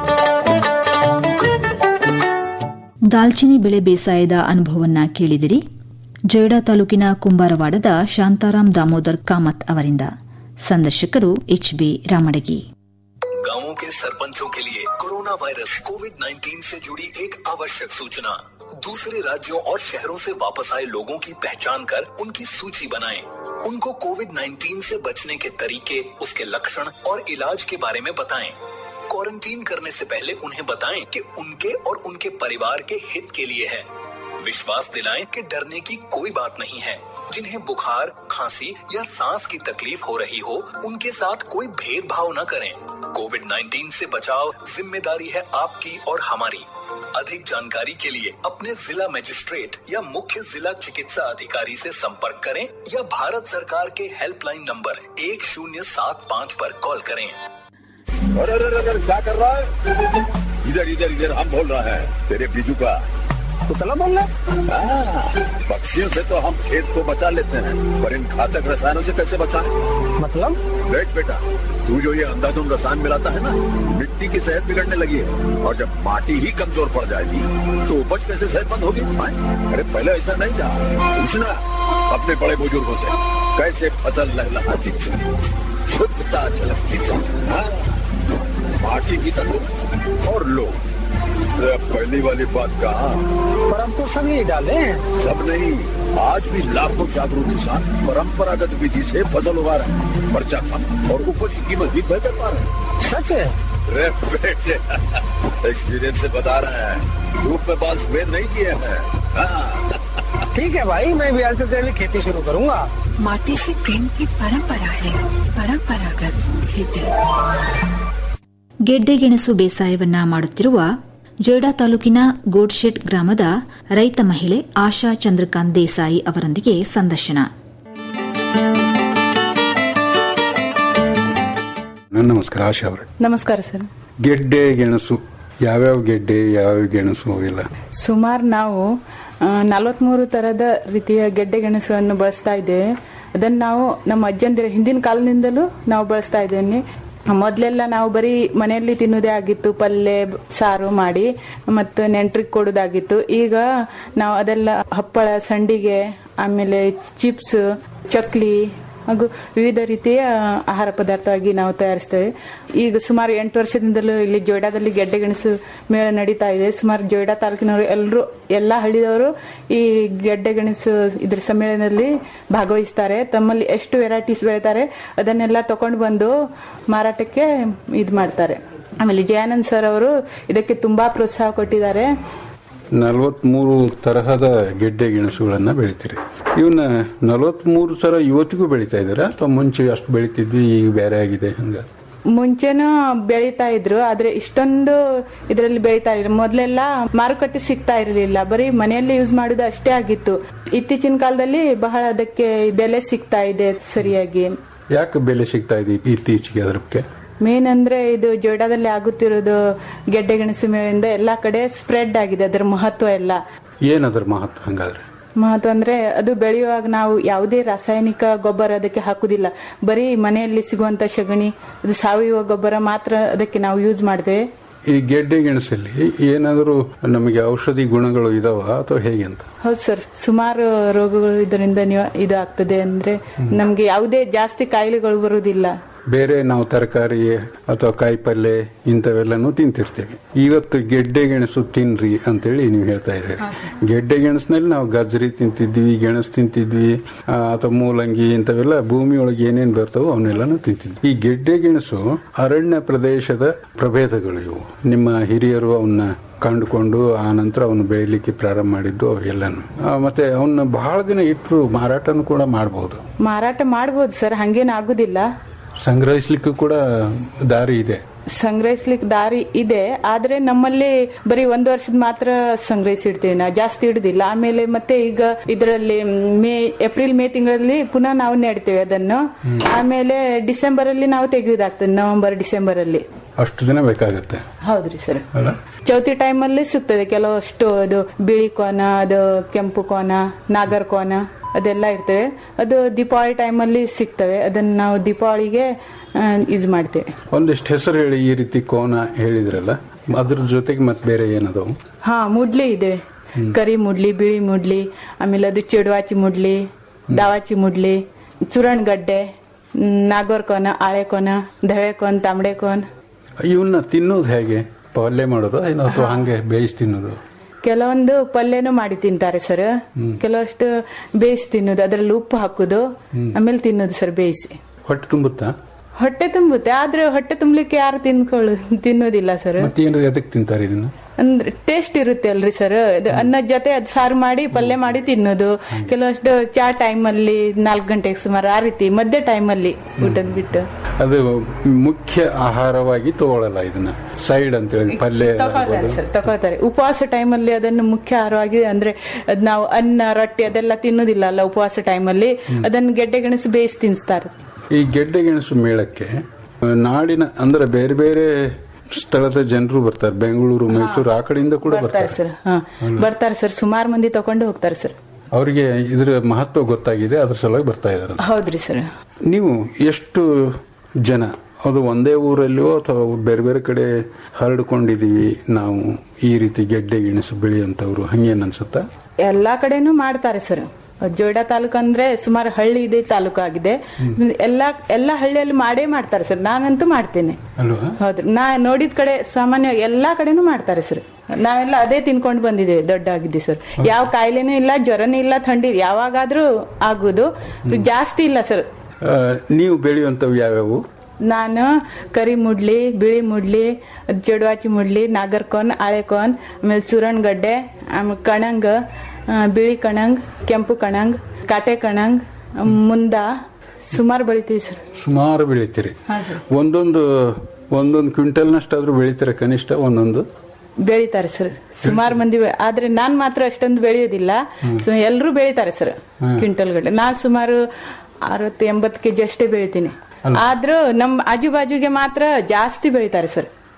ದಾಲ್ಚಿನ್ನಿ ಬೆಳೆ ಬೇಸಾಯದ ಅನುಭವವನ್ನ ಕೇಳಿದಿರಿ ಜೊಯ್ಡಾ ತಾಲೂಕಿನ ಕುಂಬಾರವಾಡದ ಶಾಂತಾರಾಮ್ ದಾಮೋದರ್ ಕಾಮತ್ ಅವರಿಂದ ಸಂದರ್ಶಕರು ಎಚ್ ಬಿ ರಾಮಡಗಿ गांवों के सरपंचों के लिए कोरोना वायरस कोविड 19 से जुड़ी एक आवश्यक सूचना दूसरे राज्यों और शहरों से वापस आए लोगों की पहचान कर उनकी सूची बनाएं। उनको कोविड 19 से बचने के तरीके उसके लक्षण और इलाज के बारे में बताएं। क्वारंटीन करने से पहले उन्हें बताएं कि उनके और उनके परिवार के हित के लिए है विश्वास दिलाएं कि डरने की कोई बात नहीं है जिन्हें बुखार खांसी या सांस की तकलीफ हो रही हो उनके साथ कोई भेदभाव न करें कोविड 19 से बचाव जिम्मेदारी है आपकी और हमारी अधिक जानकारी के लिए अपने जिला मजिस्ट्रेट या मुख्य जिला चिकित्सा अधिकारी से संपर्क करें या भारत सरकार के हेल्पलाइन नंबर एक शून्य सात पाँच पर कॉल करें अरे अरे अरे अरे, क्या कर रहा है इधर इधर इधर हम बोल रहे हैं तेरे बीजू का कुतला बोल रहा हाँ, पक्षियों से तो हम खेत को बचा लेते हैं पर इन घातक रसायनों से कैसे बचाएं? मतलब देख बेटा तू जो ये अंधाधुंध रसायन मिलाता है ना मिट्टी की सेहत बिगड़ने लगी है और जब माटी ही कमजोर पड़ जाएगी तो उपज कैसे सेहतमंद होगी हाँ? अरे पहले ऐसा नहीं था पूछना अपने बड़े बुजुर्गों से कैसे फसल लहलहाती थी शुद्धता झलकती थी हाँ? माटी की तंदुरुस्त और लोग अरे पहली वाली बात कहा पर हम तो सब यही डाले हैं सब नहीं आज भी लाखों जागरूक किसान परंपरागत विधि से फसल उगा रहे हैं खर्चा कम और उपज की कीमत भी बेहतर पा रहे हैं सच है रे बेटे एक्सपीरियंस से बता रहे हैं धूप में बाल सफेद नहीं किए हैं हाँ, ठीक है भाई मैं भी आज से तेरे लिए खेती शुरू करूंगा माटी से प्रेम की परंपरा है परंपरागत खेती ಗೆಡ್ಡೆಗೆಣಸು ಬೇಸಾಯವನ್ನ ಮಾಡುತ್ತಿರುವ ಜೊಯ್ಡಾ ತಾಲೂಕಿನ ಗೋಡ್ಶೆಟ್ ಗ್ರಾಮದ ರೈತ ಮಹಿಳೆ ಆಶಾ ಚಂದ್ರಕಾಂತ್ ದೇಸಾಯಿ ಅವರೊಂದಿಗೆ ಸಂದರ್ಶನ ನನ್ನ ನಮಸ್ಕಾರ ಆಶಾ ಅವರೇ ನಮಸ್ಕಾರ ಸರ್ ಗೆಡ್ಡೆ ಗೆಣಸು ಯಾವ್ಯಾವ ಗೆಡ್ಡೆ ಯಾವ್ಯಾವ ಗೆಣಸು ಅವೆಲ್ಲ ಸುಮಾರು ನಾವು ನಲವತ್ಮೂರು ತರದ ರೀತಿಯ ಗೆಡ್ಡೆ ಗೆಣಸುಗಳನ್ನು ಬಳಸ್ತಾ ಇದ್ದೇವೆ ಅದನ್ನು ನಾವು ನಮ್ಮ ಅಜ್ಜಂದಿರ ಹಿಂದಿನ ಕಾಲದಿಂದಲೂ ನಾವು ಬಳಸ್ತಾ ಇದ್ದೇನೆ ಮೊದಲೆಲ್ಲ ನಾವು ಬರೀ ಮನೆಯಲ್ಲಿ ತಿನ್ನೋದೇ ಆಗಿತ್ತು ಪಲ್ಯ ಸಾರು ಮಾಡಿ ಮತ್ತು ನೆಂಟ್ರಿಗೆ ಕೊಡೋದಾಗಿತ್ತು ಈಗ ನಾವು ಅದೆಲ್ಲ ಹಪ್ಪಳ ಸಂಡಿಗೆ ಆಮೇಲೆ ಚಿಪ್ಸ್ ಚಕ್ಲಿ ಹಾಗೂ ವಿವಿಧ ರೀತಿಯ ಆಹಾರ ಪದಾರ್ಥವಾಗಿ ನಾವು ತಯಾರಿಸ್ತೇವೆ ಈಗ ಸುಮಾರು ಎಂಟು ವರ್ಷದಿಂದಲೂ ಇಲ್ಲಿ ಜೋಯ್ಡಾದಲ್ಲಿ ಗೆಡ್ಡೆ ಗೆಣಸು ಮೇಳ ನಡೀತಾ ಇದೆ ಸುಮಾರು ಜೋಯ್ಡಾ ತಾಲೂಕಿನವರು ಎಲ್ಲರೂ ಎಲ್ಲಾ ಹಳ್ಳಿದವರು ಈ ಗೆಡ್ಡೆ ಗೆಣಸು ಇದ್ರ ಸಮ್ಮೇಳನದಲ್ಲಿ ಭಾಗವಹಿಸ್ತಾರೆ ತಮ್ಮಲ್ಲಿ ಎಷ್ಟು ವೆರೈಟೀಸ್ ಬೆಳಿತಾರೆ ಅದನ್ನೆಲ್ಲ ತಕೊಂಡು ಬಂದು ಮಾರಾಟಕ್ಕೆ ಇದು ಮಾಡ್ತಾರೆ ಆಮೇಲೆ ಜಯಾನಂದ್ ಸರ್ ಅವರು ಇದಕ್ಕೆ ತುಂಬಾ ಪ್ರೋತ್ಸಾಹ ಕೊಟ್ಟಿದ್ದಾರೆ ನಲವತ್ಮೂರು ತರಹದ ಗೆಡ್ಡೆ ಗೆಣಸುಗಳನ್ನ ಬೆಳಿತೀರಿ ಇವನ್ನ ನಲವತ್ಮೂರು ತರ ಇವತ್ತಿಗೂ ಬೆಳಿತಾ ಇದ್ದೀರಾ ಅಥವಾ ಮುಂಚೆ ಅಷ್ಟು ಬೆಳಿತಿದ್ವಿ ಈಗ ಬೇರೆ ಆಗಿದೆ ಹಂಗ ಮುಂಚೆನೂ ಬೆಳೀತಾ ಇದ್ರು ಆದ್ರೆ ಇಷ್ಟೊಂದು ಇದರಲ್ಲಿ ಬೆಳೀತಾ ಇರಲಿಲ್ಲ ಮೊದಲೆಲ್ಲ ಮಾರುಕಟ್ಟೆ ಸಿಗ್ತಾ ಇರಲಿಲ್ಲ ಬರೀ ಮನೆಯಲ್ಲಿ ಯೂಸ್ ಮಾಡೋದು ಅಷ್ಟೇ ಆಗಿತ್ತು ಇತ್ತೀಚಿನ ಕಾಲದಲ್ಲಿ ಬಹಳ ಅದಕ್ಕೆ ಬೆಲೆ ಸಿಗ್ತಾ ಇದೆ ಸರಿಯಾಗಿ ಯಾಕೆ ಬೆಲೆ ಸಿಗ್ತಾ ಇದೆ ಇತ್ತೀಚೆಗೆ ಅದಕ್ಕೆ ಮೇನ್ ಅಂದ್ರೆ ಇದು ಜೋಯ್ಡಾದಲ್ಲಿ ಆಗುತ್ತಿರೋದು ಗೆಡ್ಡೆ ಗೆಣಸು ಮೇಳಿಂದ ಎಲ್ಲಾ ಕಡೆ ಸ್ಪ್ರೆಡ್ ಆಗಿದೆ ಅದರ ಮಹತ್ವ ಎಲ್ಲ ಏನದ್ರ ಮಹತ್ವ ಹಂಗಾದ್ರೆ ಮಹತ್ವ ಅಂದ್ರೆ ಅದು ಬೆಳೆಯುವಾಗ ನಾವು ಯಾವುದೇ ರಾಸಾಯನಿಕ ಗೊಬ್ಬರ ಅದಕ್ಕೆ ಹಾಕುದಿಲ್ಲ ಬರೀ ಮನೆಯಲ್ಲಿ ಸಿಗುವಂತ ಸಗಣಿ ಅದು ಸಾವಯವ ಗೊಬ್ಬರ ಮಾತ್ರ ಅದಕ್ಕೆ ನಾವು ಯೂಸ್ ಮಾಡ್ತೇವೆ ಈ ಗೆಡ್ಡೆ ಗೆಣಸಲ್ಲಿ ಏನಾದರೂ ನಮಗೆ ಔಷಧಿ ಗುಣಗಳು ಇದಾವ ಅಥವಾ ಹೇಗೆ ಅಂತ ಹೌದು ಸರ್ ಸುಮಾರು ರೋಗಗಳು ಇದರಿಂದ ನಿವ- ಇದು ಆಗ್ತದೆ ಅಂದ್ರೆ ನಮ್ಗೆ ಯಾವುದೇ ಜಾಸ್ತಿ ಕಾಯಿಲೆಗಳು ಬರುವುದಿಲ್ಲ ಬೇರೆ ನಾವು ತರಕಾರಿ ಅಥವಾ ಕಾಯಿ ಪಲ್ಯ ಇಂಥವೆಲ್ಲನೂ ತಿಂತಿರ್ತೀವಿ ಇವತ್ತು ಗೆಡ್ಡೆ ಗೆಣಸು ತಿನ್ರಿ ಅಂತೇಳಿ ನೀವು ಹೇಳ್ತಾ ಇದ್ದೀರಿ ಗೆಡ್ಡೆ ಗೆಣಸಿನಲ್ಲಿ ನಾವು ಗಜ್ರಿ ತಿಂತಿದ್ವಿ ಗೆಣಸು ತಿಂತಿದ್ವಿ ಆ, ಅಥವಾ ಮೂಲಂಗಿ ಇಂಥವೆಲ್ಲ ಭೂಮಿಯೊಳಗೆ ಏನೇನ್ ಬರ್ತಾವೋ ಅವನ್ನೆಲ್ಲಾನು ತಿಂತಿದ್ವಿ ಈ ಗೆಡ್ಡೆ ಗೆಣಸು ಅರಣ್ಯ ಪ್ರದೇಶದ ಪ್ರಭೇದಗಳು ಇವು ನಿಮ್ಮ ಹಿರಿಯರು ಅವನ್ನ ಕಂಡುಕೊಂಡು ಆ ನಂತರ ಅವನು ಬೆಳಿಲಿಕ್ಕೆ ಪ್ರಾರಂಭ ಮಾಡಿದ್ದು ಅವೆಲ್ಲನು ಆ, ಮತ್ತೆ ಅವನ್ನ ಬಹಳ ದಿನ ಇಟ್ಟರು ಮಾರಾಟನೂ ಕೂಡ ಮಾಡಬಹುದು ಮಾರಾಟ ಮಾಡ್ಬೋದು ಸರ್ ಹಂಗೇನ್ ಆಗುದಿಲ್ಲ ಸಂಗ್ರಹಿಸ್ಲಿಕ್ಕೂ ಕೂಡ ದಾರಿ ಇದೆ ಸಂಗ್ರಹಿಸ್ಲಿಕ್ಕೆ ದಾರಿ ಇದೆ ಆದ್ರೆ ನಮ್ಮಲ್ಲಿ ಬರೀ ಒಂದು ವರ್ಷದ ಮಾತ್ರ ಸಂಗ್ರಹಿಸಿಡ್ತೀವಿ ನಾವು ಜಾಸ್ತಿ ಇಡುದಿಲ್ಲ ಆಮೇಲೆ ಮತ್ತೆ ಈಗ ಇದರಲ್ಲಿ ಮೇ ಏಪ್ರಿಲ್ ಮೇ ತಿಂಗಳಲ್ಲಿ ಪುನಃ ನಾವು ನೆಡ್ತೇವೆ ಅದನ್ನು ಆಮೇಲೆ ಡಿಸೆಂಬರ್ ಅಲ್ಲಿ ನಾವು ತೆಗೆಯುವುದಾಗ್ತದೆ ನವೆಂಬರ್ ಡಿಸೆಂಬರ್ ಅಲ್ಲಿ ಅಷ್ಟು ದಿನ ಬೇಕಾಗುತ್ತೆ ಹೌದ್ರಿ ಸರ್ ಅಲ್ಲ ಚೌತಿ ಟೈಮ್ ಅಲ್ಲಿ ಸಿಗ್ತದೆ ಕೆಲವಷ್ಟು ಅದು ಬಿಳಿ ಕೋನ ಅದು ಕೆಂಪು ಕೋನ ನಾಗರ್ ಕೋನ ಅದೆಲ್ಲ ಇರ್ತವೆ ಅದು ದೀಪಾವಳಿ ಟೈಮ್ ಅಲ್ಲಿ ಸಿಗ್ತವೆ ಅದನ್ನ ನಾವು ದೀಪಾವಳಿಗೆ ಇದು ಮಾಡ್ತೇವೆ ಒಂದಿಷ್ಟು ಹೆಸರು ಹೇಳಿ ಈ ರೀತಿ ಕೋನ ಹೇಳಿದ್ರಲ್ಲ ಅದ್ರ ಜೊತೆಗೆ ಮತ್ತೆ ಬೇರೆ ಏನದವು ಹಾ ಮುಡ್ಲಿ ಇದೆ ಕರಿ ಮುಡ್ಲಿ ಬಿಳಿ ಮುಡ್ಲಿ ಆಮೇಲೆ ಅದು ಚೆಡುವಾಚಿ ಮುಡ್ಲಿ ದಾವಾಚಿ ಮುಡ್ಲಿ ಚುರಣಗಡ್ಡೆ ನಾಗೋರ್ ಕೋನ ಆಳೆ ಕೋನ ದವೆ ಕೋನ್ ತಾಂಬಡೆ ಕೋನ್ ಇವನ್ನ ತಿನ್ನೋದು ಹೇಗೆ ಪಲ್ಯ ಮಾಡೋದು ಏನೋ ಅಥವಾ ಹಂಗೆ ಬೇಯಿಸಿ ತಿನ್ನೋದು ಕೆಲವೊಂದು ಪಲ್ಯನೂ ಮಾಡಿ ತಿಂತಾರೆ ಸರ್ ಕೆಲವಷ್ಟು ಬೇಯಿಸಿ ತಿನ್ನೋದು ಅದ್ರಲ್ಲಿ ಉಪ್ಪು ಹಾಕುದು ಆಮೇಲೆ ತಿನ್ನೋದು ಸರ್ ಬೇಯಿಸಿ ಹೊಟ್ಟೆ ತುಂಬುತ್ತಾ ಹೊಟ್ಟೆ ತುಂಬುತ್ತೆ ಆದ್ರೆ ಹೊಟ್ಟೆ ತುಂಬಲಿಕ್ಕೆ ಯಾರು ತಿನ್ಕೊಳ್ಳು ತಿನ್ನೋದಿಲ್ಲ ಸರ್ ಮತ್ತೆ ಏನು ಎದಕ್ಕೆ ತಿಂತಾರೆ ಇದನ್ನ ಅಂದ್ರೆ ಟೇಸ್ಟ್ ಇರುತ್ತೆ ಅಲ್ರಿ ಸರ್ ಅನ್ನದ ಜೊತೆ ಅದ್ ಸಾರು ಮಾಡಿ ಪಲ್ಯ ಮಾಡಿ ತಿನ್ನೋದು ಕೆಲವಷ್ಟು ಚಾ ಟೈಮ್ ಅಲ್ಲಿ ನಾಲ್ಕು ಗಂಟೆಗೆ ಸುಮಾರು ಆ ರೀತಿ ಮಧ್ಯ ಟೈಮ್ ಅಲ್ಲಿ ಊಟದ್ ಬಿಟ್ಟು ಅದು ಮುಖ್ಯ ಆಹಾರವಾಗಿ ತಗೊಳ್ಳಲ್ಲ ಇದನ್ನ ಸೈಡ್ ಅಂತ ಹೇಳಿ ಪಲ್ಯ ತಗೊಳ್ತಾರೆ ಆಗ್ಬೋದು. ಸರ್ ತಗೊಳ್ತಾರೆ ಉಪವಾಸ ಟೈಮ್ ಅಲ್ಲಿ ಅದನ್ನು ಮುಖ್ಯ ಆಹಾರವಾಗಿ ಅಂದ್ರೆ ಅದ್ ನಾವು ಅನ್ನ ರೊಟ್ಟಿ ಅದೆಲ್ಲ ತಿನ್ನೋದಿಲ್ಲ ಅಲ್ಲ ಉಪವಾಸ ಟೈಮ್ ಅಲ್ಲಿ ಅದನ್ನು ಗೆಡ್ಡೆ ಗೆಣಸು ಬೇಯಿಸಿ ತಿನ್ನಿಸ್ತಾರೆ ಈ ಗೆಡ್ಡೆ ಗೆಣಸು ಮೇಳಕ್ಕೆ ಆ, ನಾಡಿನ ಅಂದ್ರೆ ಬೇರೆ ಬೇರೆ ಸ್ಥಳದ ಜನರು ಬರ್ತಾರೆ ಬೆಂಗಳೂರು ಮೈಸೂರು ಆ ಕಡೆಯಿಂದ ಕೂಡ ಬರ್ತಾರೆ ಬರ್ತಾರೆ ಸರ್ ಹಾ ಬರ್ತಾರೆ ಸರ್ ಸುಮಾರು ಮಂದಿ ತಕೊಂಡು ಹೋಗ್ತಾರೆ ಸರ್ ಅವರಿಗೆ ಇದರ ಮಹತ್ವ ಗೊತ್ತಾಗಿದೆ ಅದ್ರ ಸಲುವಾಗಿ ಬರ್ತಾ ಇದಾರೆ ಹೌದ್ರಿ ಸರ್ ನೀವು ಎಷ್ಟು ಜನ ಅದು ಒಂದೇ ಊರಲ್ಲಿಯೋ ಅಥವಾ ಬೇರೆ ಬೇರೆ ಕಡೆ ಹರಡ್ಕೊಂಡಿದೀವಿ ನಾವು ಈ ರೀತಿ ಗೆಡ್ಡೆ ಗೆಣಸು ಬೆಳೆಯುವಂತವ್ರು ಹಂಗೇನ್ ಅನ್ಸುತ್ತಾ ಎಲ್ಲಾ ಕಡೆನೂ ಮಾಡ್ತಾರೆ ಸರ್ ಜೋಯ್ಡಾ ತಾಲೂಕು ಅಂದ್ರೆ ಸುಮಾರು ಹಳ್ಳಿ ಇದೆ ತಾಲೂಕು ಆಗಿದೆ ಎಲ್ಲಾ ಎಲ್ಲಾ ಹಳ್ಳಿಯಲ್ಲಿ ಮಾಡೇ ಮಾಡ್ತಾರೆ ಸರ್ ನಾನಂತೂ ಮಾಡ್ತೇನೆ ಅಲ್ವಾ ಹೌದ್ರಿ ನಾ ನೋಡಿದ ಕಡೆ ಸಾಮಾನ್ಯ ಎಲ್ಲಾ ಕಡೆನೂ ಮಾಡ್ತಾರೆ ಸರ್ ನಾವೆಲ್ಲ ಅದೇ ತಿನ್ಕೊಂಡು ಬಂದಿದ್ದೇವೆ ದೊಡ್ಡ ಆಗಿದ್ವಿ ಸರ್ ಯಾವ ಕಾಯಿಲೆನೂ ಇಲ್ಲ ಜ್ವರನೂ ಇಲ್ಲ ಥಂಡಿ ಯಾವಾಗಾದ್ರೂ ಆಗುದು ಜಾಸ್ತಿ ಇಲ್ಲ ಸರ್ ಆ, ನೀವು ಬೆಳೆಯುವಂತವು ಯಾವ್ಯಾವು ನಾನು ಕರಿ ಮುಡ್ಲಿ ಬಿಳಿ ಮುಡ್ಲಿ ಜಡವಾಚಿ ಮುಡ್ಲಿ ನಾಗರ್ಕೋನ್ ಆಳೆಕೋನ್ ಆಮೇಲೆ ಚೂರಣಗಡ್ಡೆ ಆಮೇಲೆ ಕಣಂಗ್ ಆ, ಬಿಳಿ ಕಣಂಗ್ ಕೆಂಪು ಕಣಂಗ್ ಕಾಟೆ ಕಣಂಗ್ ಮುಂದ ಸುಮಾರು ಬೆಳಿತೀವಿ ಸರ್ ಸುಮಾರು ಬೆಳಿತೀರಿ ಹಾ ಸರ್ ಒಂದೊಂದು ಒಂದೊಂದು ಕ್ವಿಂಟಲ್ನಷ್ಟಾದ್ರೂ ಬೆಳಿತೀರ ಕನಿಷ್ಠ ಒಂದೊಂದು ಬೆಳಿತಾರೆ ಸರ್ ಸುಮಾರು ಮಂದಿ ಬೆ- ಆದ್ರೆ ನಾನ್ ಮಾತ್ರ ಅಷ್ಟೊಂದು ಬೆಳೆಯೋದಿಲ್ಲ ಎಲ್ಲರೂ ಬೆಳಿತಾರೆ ಸರ್ ಕ್ವಿಂಟಲ್ ಗಟ್ಟಲೆ ನಾನ್ ಸುಮಾರು ಅರವತ್ತು ಎಂಬತ್ತು ಕೆಜಿ ಅಷ್ಟೇ ಬೆಳಿತೀನಿ ಆದ್ರೂ ನಮ್ ಆಜು ಬಾಜುಗೆ ಮಾತ್ರ ಜಾಸ್ತಿ ಬೆಳಿತಾರೆ ಸರ್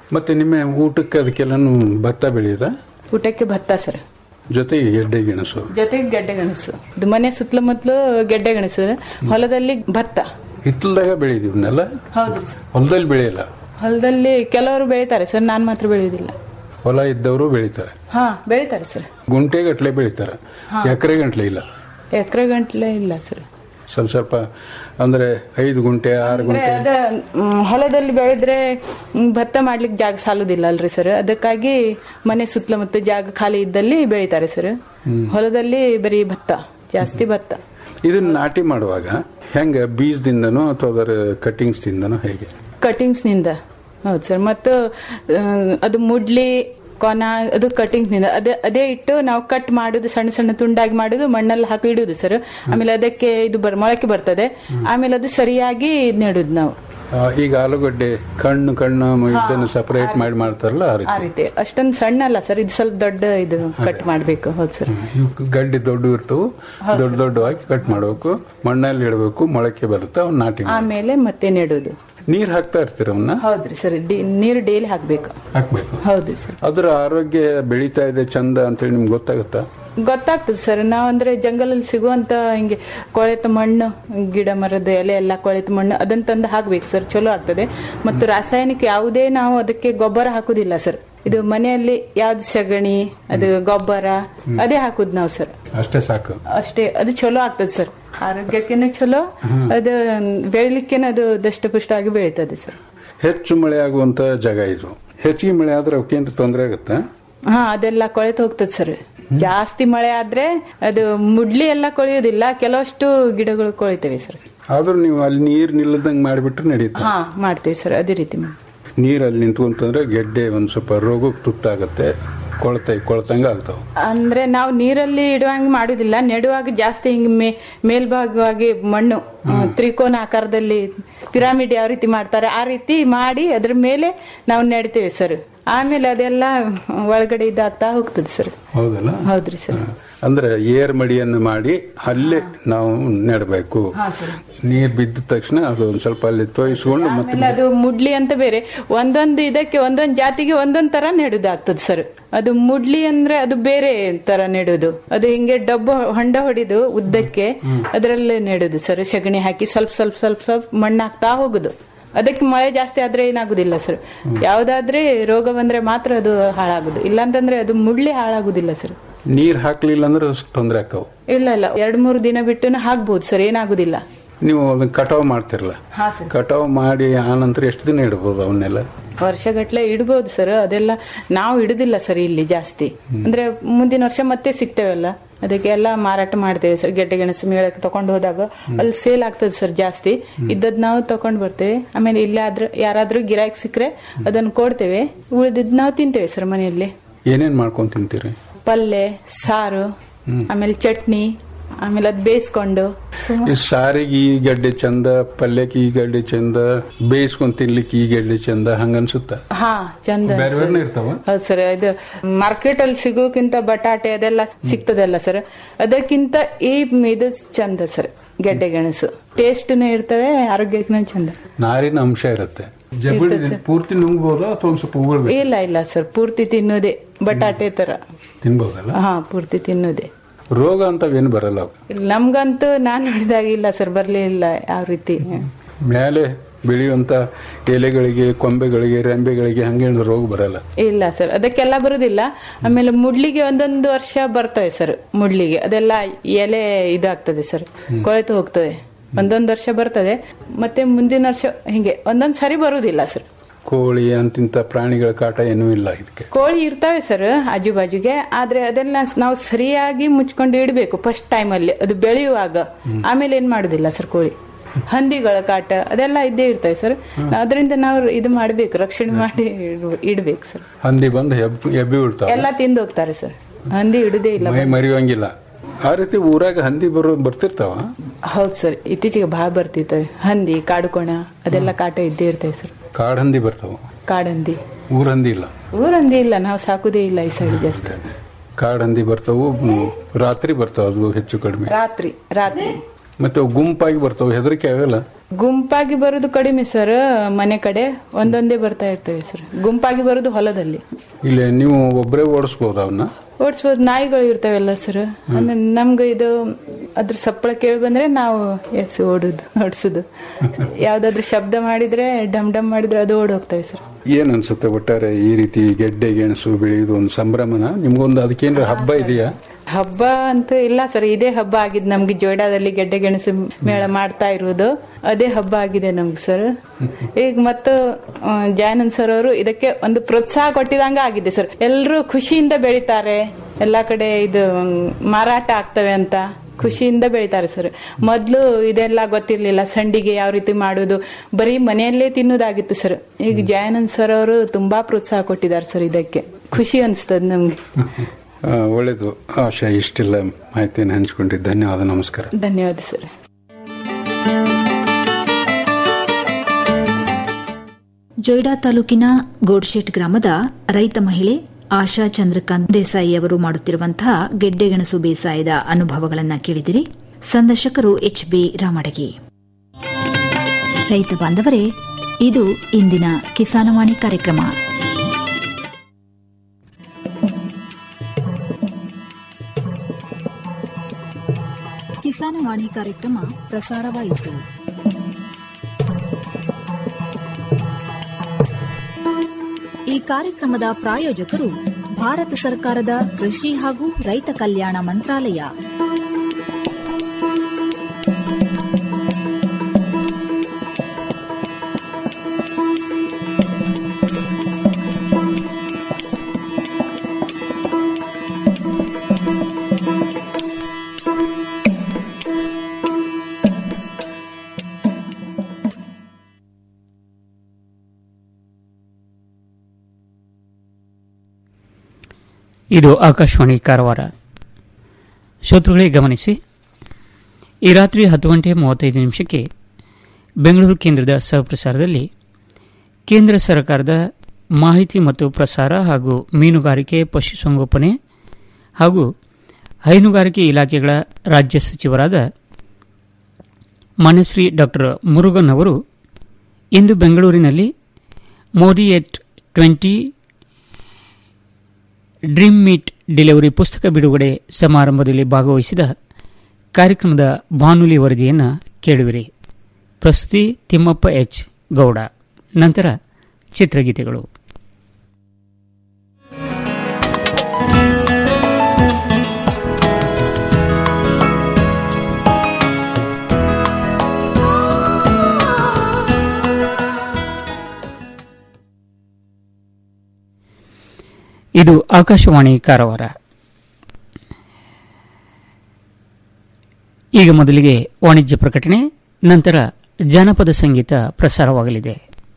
ಮತ್ತೆ ನಿಮ್ಮ ಊಟಕ್ಕೆ ಅದಕ್ಕೆಲ್ಲನು ಭತ್ತ ಬೆಳೆಯದ ಊಟಕ್ಕೆ ಭತ್ತ ಸರ್ ಜೊತೆಗೆ ಗೆಡ್ಡೆ ಗೆಣಸು ಜೊತೆಗೆ ಗೆಡ್ಡೆ ಗೆಣಸು ಇದು ಮನೆ ಸುತ್ತಮುತ್ತಲು ಗೆಡ್ಡೆ ಗೆಣಸು ಹೊಲದಲ್ಲಿ ಭತ್ತ ಹಿತ್ತಲ್ದಾಗ ಬೆಳೆದಿವ್ನೆಲ್ಲ ಹೌದ್ರಿ ಸರ್ ಹೊಲದಲ್ಲಿ ಬೆಳೆಯಲ್ಲ ಹೊಲದಲ್ಲಿ ಕೆಲವರು ಬೆಳಿತಾರೆ ಸರ್ ನಾನು ಮಾತ್ರ ಬೆಳೆಯುವುದಿಲ್ಲ ಹೊಲ ಇದ್ದವರು ಬೆಳಿತಾರೆ ಹಾ ಬೆಳಿತಾರೆ ಸರ್ ಗುಂಟೆ ಗಟ್ಲೆ ಬೆಳಿತಾರೆ ಹಾ. ಎಕರೆ ಗಂಟ್ಲೆ ಇಲ್ಲ ಎಕರೆ ಗಂಟ್ಲೆ ಇಲ್ಲ ಸರ್ ಸ್ವಲ್ಪ ಸ್ವಲ್ಪ ಅಂದ್ರೆ ಐದು ಗುಂಟೆ ಆರು ಅಂದ್ರೆ ಗುಂಟೆ ಅದ ಮ್, ಹೊಲದಲ್ಲಿ ಬೆಳೆದ್ರೆ ಮ್, ಭತ್ತ ಮಾಡ್ಲಿಕ್ಕೆ ಜಾಗ ಸಾಲುದಿಲ್ಲ ಅಲ್ರಿ ಸರ್ ಅದಕ್ಕಾಗಿ ಮನೆ ಸುತ್ತಮುತ್ತ ಜಾಗ ಖಾಲಿ ಇದ್ದಲ್ಲಿ ಬೆಳಿತಾರೆ ಸರ್ ಹ್ಮ್. ಹೊಲದಲ್ಲಿ ಬರೀ ಭತ್ತ ಜಾಸ್ತಿ ಭತ್ತ ಇದನ್ನ ನಾಟಿ ಮಾಡುವಾಗ ಹೆಂಗ ಬೀಜದಿಂದನೋ ಅಥವಾ ಅದರ ಕಟ್ಟಿಂಗ್ಸ್ ದಿಂದನೋ ಹೇಗೆ ಕಟಿಂಗ್ಸ್ ನಿಂದ ಹೌದು ಸರ್ ಮತ್ತು ಆ, ಅದು ಮುಡ್ಲಿ ಕೊನ ಅದು ಕಟಿಂಗ್ಸ್ ನಿಂದ ಅದೇ ಅದೇ ಇಟ್ಟು ನಾವು ಕಟ್ ಮಾಡುದು ಸಣ್ಣ ಸಣ್ಣ ತುಂಡಾಗಿ ಮಾಡುದು ಮಣ್ಣಲ್ಲಿ ಹಾಕಿ ಇಡುದು ಸರ್ ಆಮೇಲೆ ಅದಕ್ಕೆ ಇದು ಬರ್ ಮೊಳಕೆ ಬರ್ತದೆ ಆಮೇಲೆ ಅದು ಸರಿಯಾಗಿ ನೆಡುದು ನಾವು ಆ, ಈಗ ಆಲೂಗಡ್ಡೆ ಕಣ್ಣು ಕಣ್ಣು ಇದನ್ನು ಸಪರೇಟ್ ಮಾಡಿ ಮಾಡ್ತಾರಲ್ಲ ಆ ಆ ರೀತಿ ರೀತಿ ಅಷ್ಟೊಂದು ಸಣ್ಣ ಅಲ್ಲ ಸರ್ ಇದು ಸ್ವಲ್ಪ ದೊಡ್ಡ ಇದು ಕಟ್ ಮಾಡ್ಬೇಕು ಹೌದು ಸರ್ ಇವ್ಕ್ ಗಡ್ಡೆ ದೊಡ್ಡ ಇರ್ತವು ದೊಡ್ಡ ದೊಡ್ಡವಾಗಿ ಕಟ್ ಮಾಡಬೇಕು ಮಣ್ಣಲ್ಲಿ ಇಡಬೇಕು ಮೊಳಕೆ ಬರುತ್ತೆ ಅವ್ನ ನಾಟಿ ಮಾಡ್ಬೇಕು. ಆಮೇಲೆ ಮತ್ತೆ ನೆಡುದು ನೀರ್ ಹಾಕ್ತಾ ಇರ್ತೀರ ಅವನ್ನ ಹೌದ್ರಿ ಸರ್ ಡಿ- ನೀರು ಡೈಲಿ ಹಾಕ್ಬೇಕು ಹಾಕ್ಬೇಕು ಹೌದ್ರಿ ಸರ್ ಅದ್ರ ಆರೋಗ್ಯ ಬೆಳೀತಾ ಇದೆ ಚಂದ ಅಂತೇಳಿ ನಿಮ್ಗೆ ಗೊತ್ತಾಗುತ್ತಾ ಗೊತ್ತಾಗ್ತದೆ ಸರ್ ನಾವಂದ್ರೆ ಜಂಗಲಲ್ಲಿ ಸಿಗುವಂತ ಹಿಂಗೆ ಕೊಳೆತ ಮಣ್ಣು ಗಿಡ ಮರದ ಎಲೆ ಎಲ್ಲ ಕೊಳೆತ ಮಣ್ಣು ಅದನ್ನ ತಂದು ಹಾಕ್ಬೇಕು ಸರ್ ಚಲೋ ಆಗ್ತದೆ ಮತ್ತು ರಾಸಾಯನಿಕ ಯಾವುದೇ ನಾವು ಅದಕ್ಕೆ ಗೊಬ್ಬರ ಹಾಕುದಿಲ್ಲ ಸರ್ ಇದು ಮನೆಯಲ್ಲಿ ಯಾವ್ದು ಸಗಣಿ ಅದು ಗೊಬ್ಬರ ಅದೇ ಹಾಕುದು ನಾವು ಸರ್ ಅಷ್ಟೇ ಸಾಕು ಅಷ್ಟೇ ಅದು ಚಲೋ ಆಗ್ತದೆ ಸರ್ ಆರೋಗ್ಯಕ್ಕೇನು ಚಲೋ ಅದು ಬೆಳಿಲಿಕ್ಕೇನು ಅದು ದಷ್ಟಪುಷ್ಟವಾಗಿ ಬೆಳೀತದೆ ಸರ್ ಹೆಚ್ಚು ಮಳೆ ಆಗುವಂತ ಜಾಗ ಇದು ಹೆಚ್ಚಿಗೆ ಮಳೆ ಆದ್ರೆ ಅವಕ್ಕೇನು ತೊಂದರೆ ಆಗುತ್ತಾ ಹಾ ಅದೆಲ್ಲ ಕೊಳೆತು ಹೋಗ್ತದೆ ಸರ್ ಜಾಸ್ತಿ ಮಳೆ ಆದ್ರೆ ಅದು ಮುಡ್ಲಿ ಎಲ್ಲ ಕೊಳೆಯೋದಿಲ್ಲ ಕೆಲವಷ್ಟು ಗಿಡಗಳು ಕೊಳಿತವೆ ಸರ್ ಆದ್ರೂ ನೀವು ಅಲ್ಲಿ ನೀರ್ ನಿಲ್ಲದಂಗ್ ಮಾಡಿಬಿಟ್ರೆ ನಡೆಯುತ್ತೆ ಹಾ ಮಾಡ್ತೇವೆ ಸರ್ ಅದೇ ರೀತಿ ಮಾಡಿ ನೀರ್ ಅಲ್ಲಿ ನಿಂತ್ಕೊಂತಂದ್ರೆ ಗೆಡ್ಡೆ ಒಂದ್ ಸ್ವಲ್ಪ ರೋಗಕ್ಕೆ ತುತ್ತಾಗತ್ತೆ ಕೊಳ್ತೈ ಕೊಳ್ತಂಗ ಆಗ್ತಾವ ಅಂದ್ರೆ ನಾವು ನೀರಲ್ಲಿ ಇಡುವಂಗೆ ಮಾಡುದಿಲ್ಲ ನೆಡುವಾಗ ಜಾಸ್ತಿ ಹಿಂಗ್ ಮೇ ಮೇಲ್ಭಾಗವಾಗಿ ಮಣ್ಣು ಆ, ತ್ರಿಕೋನ ಆಕಾರದಲ್ಲಿ ಪಿರಾಮಿಡ್ ಯಾವ ರೀತಿ ಮಾಡ್ತಾರೆ ಆ ರೀತಿ ಮಾಡಿ ಅದ್ರ ಮೇಲೆ ನಾವು ನೆಡ್ತೇವೆ ಸರ್ ಆಮೇಲೆ ಅದೆಲ್ಲ ಒಳಗಡೆ ಇದಾಗ್ತಾ ಹೋಗ್ತದೆ ಸರ್ ಹೌದಲ್ಲ ಹೌದ್ರಿ ಸರ್ ಅಂದ್ರೆ ಏರ್ ಮಡಿಯನ್ನು ಮಾಡಿ ಅಲ್ಲೇ ನಾವು ನೆಡಬೇಕು ಹಾ ಸರ್ ನೀರ್ ಬಿದ್ದ ತಕ್ಷಣ ಅದು ಒಂದ್ ಸ್ವಲ್ಪ ಅಲ್ಲಿ ತೋಯಿಸ್ಕೊಂಡು ಮತ್ತೆ ಆಮೇಲೆ ಅದು ಮುಡ್ಲಿ ಅಂತ ಬೇರೆ ಒಂದೊಂದು ಇದಕ್ಕೆ ಒಂದೊಂದು ಜಾತಿಗೆ ಒಂದೊಂದ್ ತರ ನೆಡುದಾಗ್ತದೆ ಸರ್ ಅದು ಮುಡ್ಲಿ ಅಂದ್ರೆ ಅದು ಬೇರೆ ತರ ನೆಡುದು ಅದು ಹಿಂಗೆ ಡಬ್ಬ ಹೊಂಡ ಹೊಡಿದು ಉದ್ದಕ್ಕೆ ಅದರಲ್ಲೇ ನೆಡುದು ಸರ್ ಸಗಣಿ ಹಾಕಿ ಸ್ವಲ್ಪ ಸ್ವಲ್ಪ ಸ್ವಲ್ಪ ಸ್ವಲ್ಪ ಮಣ್ಣು ಹಾಕ್ತಾ ಹೋಗುದು ಅದಕ್ಕೆ ಮಳೆ ಜಾಸ್ತಿ ಆದ್ರೆ ಏನಾಗುದಿಲ್ಲ ಸರ್ ಯಾವ್ದಾದ್ರೆ ರೋಗ ಬಂದ್ರೆ ಮಾತ್ರ ಅದು ಹಾಳಾಗುದು ಇಲ್ಲಾಂತಂದ್ರೆ ಅದು ಮುಡ್ಲಿ ಹಾಳಾಗುದಿಲ್ಲ ಸರ್ ನೀರ್ ಹಾಕ್ಲಿಲ್ಲ ಅಂದ್ರೆ ತೊಂದರೆ ಆಕ್ಕವು ಇಲ್ಲ ಇಲ್ಲ ಎರಡ್ ಮೂರು ದಿನ ಬಿಟ್ಟು ಹಾಕ್ಬಹುದು ಸರ್ ಏನಾಗುದಿಲ್ಲ ನೀವು ಅದನ್ನ ಕಟಾವ್ ಮಾಡ್ತಿರಲ್ಲ ಹಾ ಸರ್ ಕಟಾವ್ ಮಾಡಿ ಆ ನಂತರ ಎಷ್ಟು ದಿನ ಇಡ್ಬೋದು ಅವನ್ನೆಲ್ಲ ವರ್ಷಗಟ್ಲೆ ಇಡ್ಬೋದು ಸರ್ ಅದೆಲ್ಲ ನಾವು ಇಡುದಿಲ್ಲ ಸರ್ ಇಲ್ಲಿ ಜಾಸ್ತಿ ಅಂದ್ರೆ ಮುಂದಿನ ವರ್ಷ ಮತ್ತೆ ಸಿಗ್ತೇವಲ್ಲ ಅದಕ್ಕೆ ಎಲ್ಲ ಮಾರಾಟ ಮಾಡ್ತೇವೆ ಸರ್ ಗೆಡ್ಡೆ ಗೆಣಸು ಮೇಳಕ್ಕೆ ತಗೊಂಡು ಹೋದಾಗ ಅಲ್ಲಿ ಸೇಲ್ ಆಗ್ತದೆ ಸರ್ ಜಾಸ್ತಿ ಇದ್ದದ್ ನಾವು ತಗೊಂಡ್ ಬರ್ತೇವೆ ಆಮೇಲೆ ಇಲ್ಲಾದ್ರೂ ಯಾರಾದ್ರೂ ಗಿರಾಕಿ ಸಿಕ್ಕರೆ ಅದನ್ನ ಕೊಡ್ತೇವೆ ಉಳಿದಿದ್ ನಾವು ತಿಂತೇವೆ ಸರ್ ಮನೆಯಲ್ಲಿ ಏನೇನ್ ಮಾಡ್ಕೊಂಡ್ ತಿಂತೀರಿ ಪಲ್ಯ ಸಾರು ಆಮೇಲೆ ಚಟ್ನಿ ಆಮೇಲೆ ಅದ್ ಬೇಯಿಸ್ಕೊಂಡು ಈ ಸಾರಿಗೆ ಈ ಗಡ್ಡೆ ಚಂದ ಪಲ್ಯಕ್ಕೆ ಈ ಗಡ್ಡೆ ಚಂದ ಬೇಯಿಸ್ಕೊಂಡ್ ತಿನ್ಲಿಕ್ಕೆ ಈ ಗಡ್ಡೆ ಚಂದ ಹಂಗನ್ಸುತ್ತ ಹಾ ಚಂದ ಬೇರೆ ಸರ್. ಬೇರೆ ಇರ್ತಾವ ಹೌದು ಸರ್ ಇದು ಮಾರ್ಕೆಟ್ ಅಲ್ಲಿ ಸಿಗೋಕ್ಕಿಂತ ಬಟಾಟೆ ಅದೆಲ್ಲ ಸಿಗ್ತದಲ್ಲ ಸರ್ ಅದಕ್ಕಿಂತ ಈ ಇದು ಚಂದ ಸರ್ ಗೆಡ್ಡೆ ಗೆಣಸು ಟೇಸ್ಟ್ನು ಇರ್ತವೆ ಆರೋಗ್ಯಕ್ಕೂ ಚಂದ ನಾರಿನ ಅಂಶ ಇರುತ್ತೆ ಜಬಳಿ ಪೂರ್ತಿ ನುಂಗ್ಬೋದಾ ಅಥವಾ ಒಂದ್ ಸ್ವಲ್ಪ ಉಗುಳ್ಬೇಕು ಇಲ್ಲ ಇಲ್ಲ ಸರ್ ಪೂರ್ತಿ ತಿನ್ನೋದೇ ಬಟಾಟೆ ತರ ತಿನ್ಬೋದಲ್ಲ ಹಾ ಪೂರ್ತಿ ತಿನ್ನೋದೇ ರೋಗ ಅಂತವೇನು ಬರಲ್ಲ ಅವು. ನಮ್ಗಂತೂ ನಾನ್ ನೋಡಿದಾಗ ಇಲ್ಲ ಸರ್ ಬರ್ಲಿಲ್ಲ ಯಾವ ರೀತಿ ಮೇಲೆ ಬೆಳೆಯುವಂತ ಎಲೆಗಳಿಗೆ ಕೊಂಬೆಗಳಿಗೆ ರೆಂಬೆಗಳಿಗೆ ಹಂಗೇನು ರೋಗ ಬರಲ್ಲ ಇಲ್ಲ ಸರ್ ಅದಕ್ಕೆಲ್ಲ ಬರುದಿಲ್ಲ ಆಮೇಲೆ ಮುಡ್ಲಿಗೆ ಒಂದೊಂದು ವರ್ಷ ಬರ್ತವೆ ಸರ್ ಮುಡ್ಲಿಗೆ ಅದೆಲ್ಲ ಎಲೆ ಇದಾಗ್ತದೆ ಸರ್ ಕೊಳೆತು ಹೋಗ್ತದೆ ಒಂದೊಂದು ವರ್ಷ ಬರ್ತದೆ ಮತ್ತೆ ಮುಂದಿನ ವರ್ಷ ಹಿಂಗೆ ಒಂದೊಂದ್ ಸರಿ ಬರುದಿಲ್ಲ ಸರ್ ಕೋಳಿ ಅಂತಿಂತ ಪ್ರಾಣಿಗಳ ಕಾಟ ಏನೂ ಇಲ್ಲ ಇದಕ್ಕೆ ಕೋಳಿ ಇರ್ತವೆ ಸರ್ ಆಜು ಬಾಜುಗೆ ಆದ್ರೆ ಅದೆಲ್ಲ ನಾವು ಸರಿಯಾಗಿ ಮುಚ್ಕೊಂಡು ಇಡಬೇಕು ಫಸ್ಟ್ ಟೈಮ್ ಅಲ್ಲಿ ಅದು ಬೆಳೆಯುವಾಗ ಆಮೇಲೆ ಏನ್ ಮಾಡುದಿಲ್ಲ ಸರ್ ಕೋಳಿ ಹಂದಿಗಳ ಕಾಟ ಅದೆಲ್ಲ ಇದ್ದೇ ಇರ್ತವೆ ಸರ್ ಅದರಿಂದ ನಾವು ಇದು ಮಾಡ್ಬೇಕು ರಕ್ಷಣೆ ಮಾಡಿ ಇಡ್ಬ- ಇಡ್ಬೇಕು ಸರ್ ಹಂದಿ ಬಂದು ಎಬ್- ಎಬ್ಬಿ ಉಳ್ತಾವ ಎಲ್ಲ ತಿಂದು ಹೋಗ್ತಾರೆ ಸರ್ ಹಂದಿ ಇಡುದೇ ಇಲ್ಲ ಮೈ ಮರಿಯೋಂಗಿಲ್ಲ ಆ ರೀತಿ ಊರಾಗ ಹಂದಿ ಬರೋ ಬರ್ತಿರ್ತಾವ ಹೌದು ಸರ್ ಇತ್ತೀಚೆಗೆ ಬಹಳ ಬರ್ತಿರ್ತವೆ ಹಂದಿ ಕಾಡುಕೋಣ ಅದೆಲ್ಲ ಕಾಟ ಇದ್ದೇ ಇರ್ತವೆ ಸರ್ ಕಾಡ್ ಹಂದಿ ಬರ್ತಾವ ಕಾಡಂದಿ ಊರ್ ಹಂದಿ ಇಲ್ಲ ಊರಂದಿ ಇಲ್ಲ ನಾವು ಸಾಕುದೇ ಇಲ್ಲ ಈ ಸೈಡ್ ಜಾಸ್ತಿ ಕಾಡ್ ಹಂದಿ ಬರ್ತಾವು ಹ್ಮ್, ರಾತ್ರಿ ಬರ್ತಾವ ಅದು ಹೆಚ್ಚು ಕಡಿಮೆ ರಾತ್ರಿ ರಾತ್ರಿ ಮತ್ತೆ ಅವು ಗುಂಪಾಗಿ ಬರ್ತಾವ ಹೆದರಿಕೆ ಆಗಲ್ಲ ಗುಂಪಾಗಿ ಬರೋದು ಕಡಿಮೆ ಸರ್ ಮನೆ ಕಡೆ ಒಂದೊಂದೇ ಬರ್ತಾ ಇರ್ತೇವೆ ಸರ್ ಗುಂಪಾಗಿ ಬರೋದು ಹೊಲದಲ್ಲಿ ಇಲ್ಲಿ ನೀವು ಒಬ್ಬರೇ ಓಡಿಸ್ಬೋದು ಅವನ್ನ ಓಡಿಸ್ಬೋದು ನಾಯಿಗಳು ಇರ್ತಾವೆಲ್ಲ ಸರ್ ಅಂದ್ರೆ ನಮ್ಗೆ ಇದು ಅದ್ರ ಸಪ್ಪಳ ಕೇಳಿ ಬಂದ್ರೆ ನಾವು ಎಸ್ ಓಡುದು ಓಡಿಸೋದು ಯಾವ್ದಾದ್ರು ಶಬ್ದ ಮಾಡಿದ್ರೆ ಡಮ್ ಡಮ್ ಮಾಡಿದ್ರೆ ಅದು ಓಡ್ ಹೋಗ್ತವೆ ಸರ್ ಏನ್ ಅನ್ಸುತ್ತೆ ಒಟ್ಟಾರೆ ಈ ರೀತಿ ಗೆಡ್ಡೆ ಗೆಣಸು ಬೆಳೆಯುವುದು ಒಂದು ಸಂಭ್ರಮನ ನಿಮ್ಗೊಂದು ಅದಕ್ಕೇನ್ರ ಹಬ್ಬ ಇದೆಯಾ ಹಬ್ಬ ಅಂತ ಇಲ್ಲ ಸರ್ ಇದೇ ಹಬ್ಬ ಆಗಿದೆ ನಮ್ಗೆ ಜೋಯ್ಡಾದಲ್ಲಿ ಗೆಡ್ಡೆ ಗೆಣಸು ಮೇಳ ಮಾಡ್ತಾ ಇರುವುದು ಅದೇ ಹಬ್ಬ ಆಗಿದೆ ನಮ್ಗೆ ಸರ್ ಈಗ ಮತ್ತು ಆ, ಜಯಾನಂದ್ ಸರ್ ಅವರು ಇದಕ್ಕೆ ಒಂದು ಪ್ರೋತ್ಸಾಹ ಕೊಟ್ಟಿದಂಗ ಆಗಿದೆ ಸರ್ ಎಲ್ಲರೂ ಖುಷಿಯಿಂದ ಬೆಳಿತಾರೆ ಎಲ್ಲಾ ಕಡೆ ಇದು ಮ್, ಮಾರಾಟ ಆಗ್ತವೆ ಅಂತ ಖುಷಿಯಿಂದ ಬೆಳಿತಾರೆ ಸರ್ ಮೊದಲು ಇದೆಲ್ಲ ಗೊತ್ತಿರ್ಲಿಲ್ಲ ಸಂಡಿಗೆ ಯಾವ ರೀತಿ ಮಾಡೋದು ಬರೀ ಮನೆಯಲ್ಲೇ ತಿನ್ನೋದಾಗಿತ್ತು ಸರ್ ಈಗ ಜಯಾನಂದ್ ಸರ್ ಅವರು ತುಂಬಾ ಪ್ರೋತ್ಸಾಹ ಕೊಟ್ಟಿದ್ದಾರೆ ಸರ್ ಇದಕ್ಕೆ ಖುಷಿ ಅನಿಸ್ತದೆ ನಮ್ಗೆ ಆ, ಒಳ್ಳೇದು ಆಶಾ ಇಷ್ಟೆಲ್ಲ ಮಾಹಿತಿಯನ್ನು ಹಂಚಿಕೊಂಡಿದ್ದು ಧನ್ಯವಾದ ನಮಸ್ಕಾರ ಧನ್ಯವಾದ ಸರ್ ಜೊಯ್ಡಾ ತಾಲೂಕಿನ ಗೋಡ್ಶೆಟ್ ಗ್ರಾಮದ ರೈತ ಮಹಿಳೆ ಆಶಾ ಚಂದ್ರಕಾಂತ್ ದೇಸಾಯಿ ಅವರು ಮಾಡುತ್ತಿರುವಂತಹ ಗೆಡ್ಡೆಗೆಣಸು ಬೇಸಾಯದ ಅನುಭವಗಳನ್ನು ಕೇಳಿದಿರಿ ಸಂದರ್ಶಕರು ಎಚ್ ಬಿ ರಾಮಡಗಿ ರೈತ ಬಾಂಧವರೇ ಇದು ಇಂದಿನ ಕಿಸಾನವಾಣಿ ಕಾರ್ಯಕ್ರಮ ಕಿಸಾನವಾಣಿ ಕಾರ್ಯಕ್ರಮ ಪ್ರಸಾರವಾಯಿತು ಈ ಕಾರ್ಯಕ್ರಮದ ಪ್ರಾಯೋಜಕರು ಭಾರತ ಸರ್ಕಾರದ ಕೃಷಿ ಹಾಗೂ ರೈತ ಕಲ್ಯಾಣ ಮಂತ್ರಾಲಯ ಇದು ಆಕಾಶವಾಣಿ ಕಾರವಾರ ಶ್ರೋತೃಗಳೇ ಗಮನಿಸಿ ಈ ರಾತ್ರಿ ಹತ್ತು ಗಂಟೆ ಮೂವತ್ತೈದು ನಿಮಿಷಕ್ಕೆ ಬೆಂಗಳೂರು ಕೇಂದ್ರದ ಸಹಪ್ರಸಾರದಲ್ಲಿ ಕೇಂದ್ರ ಸರ್ಕಾರದ ಮಾಹಿತಿ ಮತ್ತು ಪ್ರಸಾರ ಹಾಗೂ ಮೀನುಗಾರಿಕೆ ಪಶುಸಂಗೋಪನೆ ಹಾಗೂ ಹೈನುಗಾರಿಕೆ ಇಲಾಖೆಗಳ ರಾಜ್ಯ ಸಚಿವರಾದ ಮಾನ್ಯಶ್ರೀ ಡಾಕ್ಟರ್ ಮುರುಗನ್ ಅವರು ಇಂದು ಬೆಂಗಳೂರಿನಲ್ಲಿ Modi at twenty dream meet delivery ಪುಸ್ತಕ ಬಿಡುಗಡೆ ಸಮಾರಂಭದಲ್ಲಿ ಭಾಗವಹಿಸಿದ ಕಾರ್ಯಕ್ರಮದ ಬಾನುಲಿ ವರದಿಯನ್ನು ಕೇಳುವಿರಿ ಪ್ರಸ್ತುತಿ ತಿಮ್ಮಪ್ಪ ಎಚ್ ಗೌಡ ನಂತರ ಚಿತ್ರಗೀತೆಗಳು ಇದು ಆಕಾಶವಾಣಿ ಕಾರವಾರ ಈಗ ಮೊದಲಿಗೆ ವಾಣಿಜ್ಯ ಪ್ರಕಟಣೆ ನಂತರ ಜಾನಪದ ಸಂಗೀತ ಪ್ರಸಾರವಾಗಲಿದೆ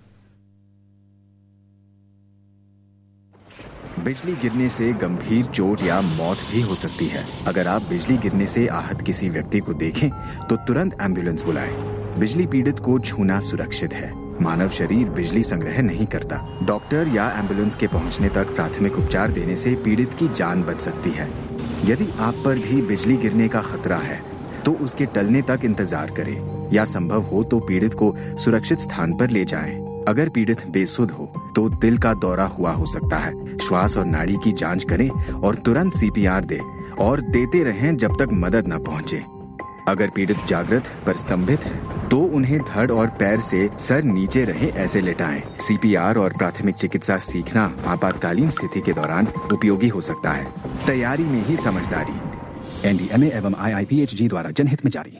बिजली गिरने से गंभीर चोट या मौत भी हो सकती है अगर आप बिजली गिरने से आहत किसी व्यक्ति को देखें तो तुरंत एम्बुलेंस बुलाएं। बिजली पीड़ित को छूना सुरक्षित है मानव शरीर बिजली संग्रह नहीं करता डॉक्टर या एम्बुलेंस के पहुंचने तक प्राथमिक उपचार देने से पीड़ित की जान बच सकती है यदि आप पर भी बिजली गिरने का खतरा है तो उसके टलने तक इंतजार करें या संभव हो तो पीड़ित को सुरक्षित स्थान पर ले जाएं। अगर पीड़ित बेसुध हो तो दिल का दौरा हुआ हो सकता है श्वास और नाड़ी की जांच करें और तुरंत सीपीआर दें और देते रहें जब तक मदद न पहुंचे अगर पीड़ित जागृत पर स्तंभित है तो उन्हें धड़ और पैर से सर नीचे रहे ऐसे लेटाएं। सीपीआर और प्राथमिक चिकित्सा सीखना आपातकालीन स्थिति के दौरान उपयोगी हो सकता है तैयारी में ही समझदारी एनडीएमए एवं आईआईपीएचजी द्वारा जनहित में जारी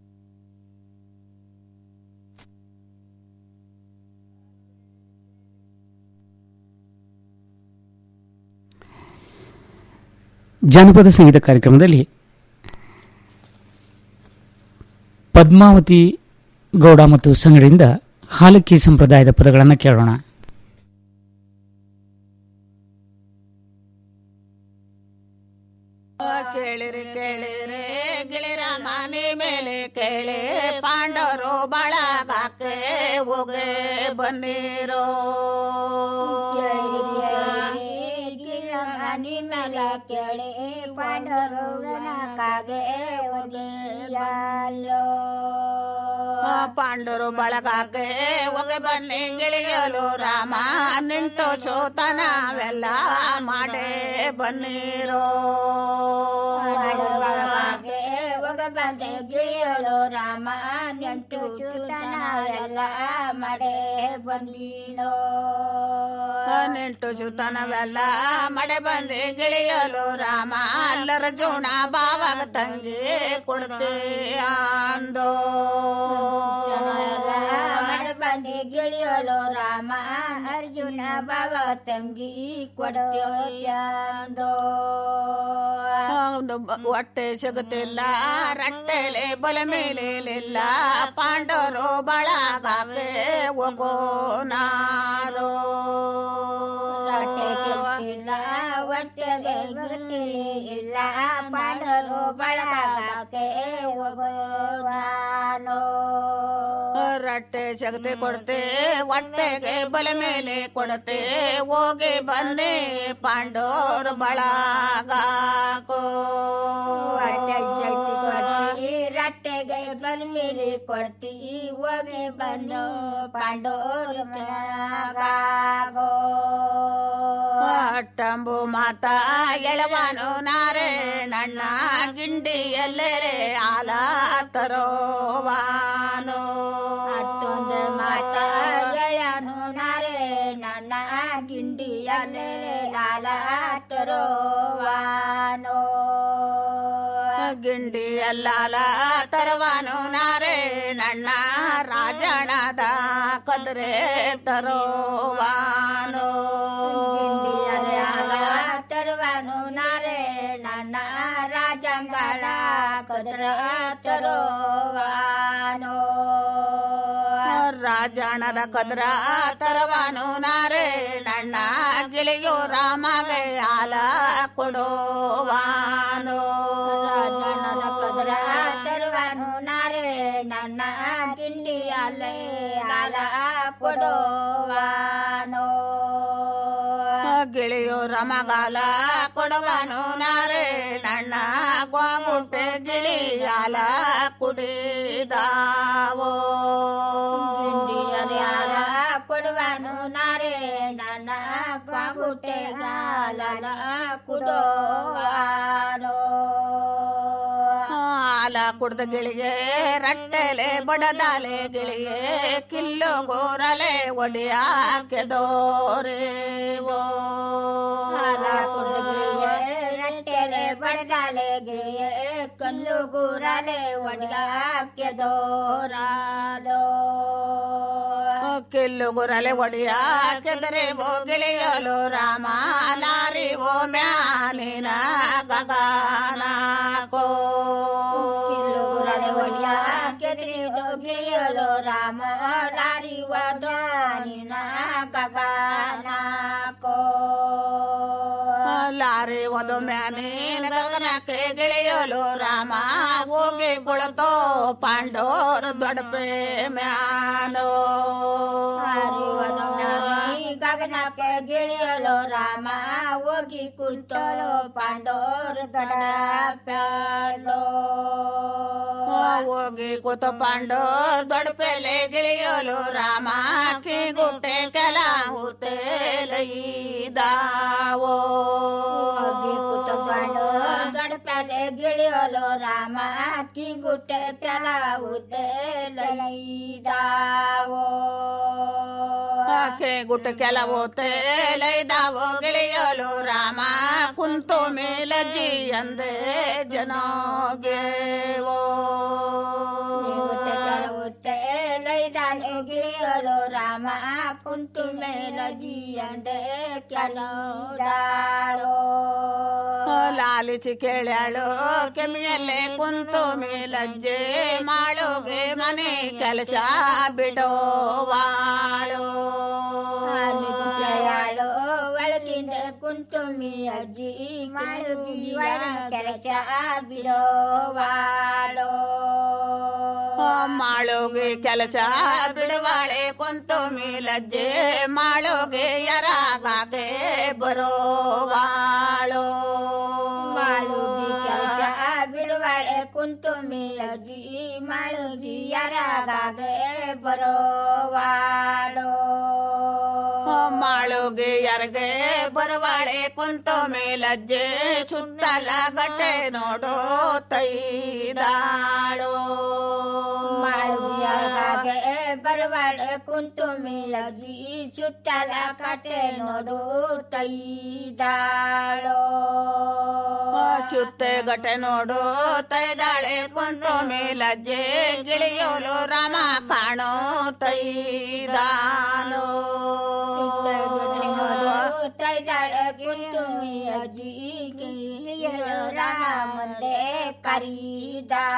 ಜಾನಪದ ಸಂಗೀತ ಕಾರ್ಯಕ್ರಮದಲ್ಲಿ ಪದ್ಮಾವತಿ ಗೌಡ ಮತ್ತು ಸಂಗಡಿಯಿಂದ ಹಾಲಕ್ಕಿ ಸಂಪ್ರದಾಯದ ಪದಗಳನ್ನು ಕೇಳೋಣ ಕೇಳಿರಿ ಕೇಳಿರಿ ಗಿಳಿರ ಮನೆ ಮೇಲೆ ಕೇಳಿ ಪಾಂಡವರು ಬಳಗಕ್ಕೆ ಹೋಗೆ ಬನ್ನಿರೋ ಮನಿ ಮೇಲೆ ಕೇಳಿ ಪಾಂಡವರು ಕಾಗೆ ಹೋಗಿ ಯಾಲೋ ಪಾಂಡವರು ಬಳಗಕ್ಕೆ ಹೋಗಿ ಬನ್ನಿ ಗಿಳಿಯಲು ರಾಮ ನಿಂಟು ಚೋತನವೆಲ್ಲ ಮಾಡೇ ಬನ್ನಿರೋ ಹೋಗ ಬಂದೆ ಗಿಳಿಯಲು ರಾಮ ನೆಂಟು ಚೂತನವೆಲ್ಲ ಮಡೆ ಬಂದಿನೋ ನೆಂಟು ಚುತನವೆಲ್ಲ ಮಡೆ ಬಂದಿ ಗಿಳಿಯಲು ರಾಮ ಅಲ್ಲರ ಜೋಣ ಬಾವಾಗ ತಂಗಿ ಕೊಡ್ತೆ ಅಂದೋ ಮಡೆ ಬಂದೆ ಗಿಳಿಯಲು ರಾಮ ಅರ್ಜುನ ಬಾಬ ತಂಗಿ ಕೊಡ್ತೇಂದೋ ಒಂದು ಬ- ಹೊಟ್ಟೆ ಸಿಗುತ್ತಿಲ್ಲ ರಟ್ಟೆಲೆ ಬಲ ಮೇಲಿಲ್ಲ ಪಾಂಡವರು ಬಳಗಕ್ಕೆ ಹೋಗೋ ನಾರೋ ಇಲ್ಲ ಹೊಟ್ಟೆಗೆ ಗುರಿ ಇಲ್ಲ ಮಾಡಲು ಬಳಗಕ್ಕೆ ಹೋಗೋದಾನೋ ರಟ್ಟೆ ಶಕ್ತಿ ಕೊಡ್ತೆ ಹೊಟ್ಟೆಗೆ ಬಲ ಮೇಲೆ ಕೊಡ್ತೆ ಹೋಗಿ ಬನ್ನಿ ಪಾಂಡೋರ್ ಬಳಗಾಕೋ ಹೊಟ್ಟೆ ಶಕ್ತಿ ಕೊಡ್ತಿ ರಟ್ಟೆಗೆ ಬಲ್ಮಿಲಿ ಕೊಡ್ತಿ ಹೋಗಿ ಬಂದು ಪಾಂಡೋರ್ ಮ್ಯಾಗಾಗೋ ಅಟ್ಟಂಬು ಮಾತ ಎಳವನು ನಾರಾಯಣಣ್ಣ ಗಿಂಡಿಯಲ್ಲೇ ಆಲ ತರೋವಾನು ಅಷ್ಟೊಂದು ಮಾತ ಗೆಳನು ನಾರೇ ನನ್ನ ಗಿಂಡಿಯಲ್ಲೇ ಲಾಲ ತರೋವಾನೋ ಗಿಂಡಿ ಅಲ್ಲಾಲ ತರವಾನು ನಾರಾಯಣಣ್ಣ ರಾಜಣದ ಕದ್ರೆ ತರೋವಾನು ತರುವನು ನಾರೇ ನನ್ನ ರಾಜಂಗಳ ಕದ್ರ ತರೋವಾನೋ ರಾಜಣದ ಕದ್ರ ತರವಾನು ನಾರಾಯಣಣ್ಣ ಗಿಳಿಯೋ ರಾಮಗೆ ಆಲ ಕೊಡೋವಾನು ರಾಜಣ್ಣನ ಕದ್ರ ತರುವನು ನಾರೇ ನನ್ನ ಗಿಂಡಿಯಲ್ಲೇ ಲಾಲ ಕೊಡೋವಾನೋ ಗಿಳಿಯೋ ರಮಗಾಲ ಕೊಡವನು ನಾರಾಯಣಣ್ಣ ಗೋಮುಟ್ಟೆ ಗಿಳಿಯಾಲ ಕುಡಿದಾವೋ ಗಿಂಡಿಯಲ್ಯಾಲ ಕೊಡುವನು ನಾರೇ ನನ್ನ ಕ್ವಾಗುಟೆಗಾಲ ಕುಡೋವಾನೋ ಹಾಲ ಕುಡ್ದ ಗಿಳಿಗೆ ರಟ್ಟೆಲೆ ಬಡದಾಲೆ ಗಿಳಿಗೆ ಕಿಲ್ಲು ಗೋರಲೆ ಒಡಿಯಾಕೆ ದೋರೇವೋ ಹಾಲ ಕುಡಿಗೆ ರಟ್ಟೆಲೆ ಬಡಗಾಲೆ ಗಿಳಿಯೇ ಕಲ್ಲು ಗೂರಲೆ ಒಡಗಾಕೆ ದೋರಾದೋ ಕಿಲ್ಲು ಗುರಲೆ ಒಡಿಯಾಕೆ ದರೇವೋ ಗಿಳಿಯಲು ರಾಮ ಲಾರಿ ಓ ಮ್ಯಾನಿನ ಗಗನಾಕೋ ಕಿಲ್ಲುಗುರಲೆ ಒಡಿಯಾಕೆ ತಿಳಿದು ಗಿಳಿಯಲು ರಾಮ ಲಾರಿ ವದಾನಿನ ಗಗನಾಕೋ ಲಾರಿ ಒಂದು ಮ್ಯಾನಿನ ಗಗನಕ್ಕೆ ಗಿಳಿಯಲು ರಾಮ ಹೋಗಿ ಕುಳತೋ ಪಾಂಡೋರ್ ದೊಡಪೆ ಮ್ಯಾನೋ ಗಗನಕ್ಕೆ ಗಿಳಿಯಲು ರಾಮ ಹೋಗಿ ಕುಂತಲು ಪಾಂಡೋರ್ ದಡ ಪ್ಯಾಲೋ ಹೋಗಿ ಕೂತ ಪಾಂಡೋರ್ ದೊಡಪೆಲೆ ಗಿಳಿಯಲು ರಾಮ ಕಿಗುಟ್ಟೆ ಕೆಲ ಹುತ್ತೇಲೈದಾವೋ ಗಡಪಲೆ ಗಿಳಿಯಲು ರಾಮ ಕಿಗುಟ್ಟೆ ಕೆಲ ಉದ್ದೇಲೈದಾವೋ ಆಕೆ ಗುಟ್ಟ ಕೆಲವು ತೇಲೈದಾವೋ ಗಿಳಿಯಲು ರಾಮ ಕುಂತು ಮೇಲಜ್ಜಿ ಅಂದೆ ಜನಗೇವೋ ಲೈದಾನು ಗಿಳಿಯಲು ರಾಮ ಕುಂತು ಮೇಲಜಿಯಂದೆ ಕೆಲೋ ಲಾಲಿಚಿ ಕೇಳ್ಯಾಳು ಕೆಮ್ಮಿಯಲ್ಲೇ ಕುಂತು ಮೇಲಜ್ಜೆ ಮಾಡೋಗೆ ಮನೆ ಕೆಲಸ ಬಿಡೋವಾಳು ಯಾಳು ಒಳಗಿಂದ ಕುಂತುಮಿ ಅಜ್ಜಿ ಮಲಗಿಯ ಕೆಲಸ ಬಿಡೋವಾಳೋ ಮಾಳೋಗೆ ಕೆಲಸ ಬಿಡುವಾಳೆ ಕುಂತು ಮೇಲಜ್ಜೆ ಮಾಳೋಗೆ ಯರಾಗಾಗೆ ಬರೋವಾಳು ಮಾಳುಗಿ ಕೆಲಸ ಬಿಡುವಾಳೆ ಕುಂತುಮಿ ಅಜ್ಜಿ ಮಾಳುಗಿ ಯರಗಾಗೆ ಬರೋವಾಡೋ ಮಾಳುಗೆ ಯಾರಿಗೆ ಬರವಾಳೆ ಕುಂತ ಮೇಲಜ್ಜೆ ಸುತ್ತಲ ಗಟ್ಟೆ ನೋಡೋ ತೈದಾಳೋ ಮಾಳುಯರಗಾಗೆ ಬರವಾಡೆ ಕುಂತು ಮೇಲಗಿ ಸುತ್ತಲ ಕಟ್ಟೆ ನೋಡು ತೈದಾಳೋ ಸುತ್ತೆ ಗಟ್ಟೆ ನೋಡು ತೈದಾಳೆ ಕುಂತ ಮೇಲಜ್ಜೆ ಗಿಳಿಯೋಲು ರಾಮ ಕಾಣೋ ತೈದಾನೋ ತೈದಾಳ ಕುಂತು ಮೇಲಗಿ ರಾಮ ಮುಂದೆ ಕರೀದ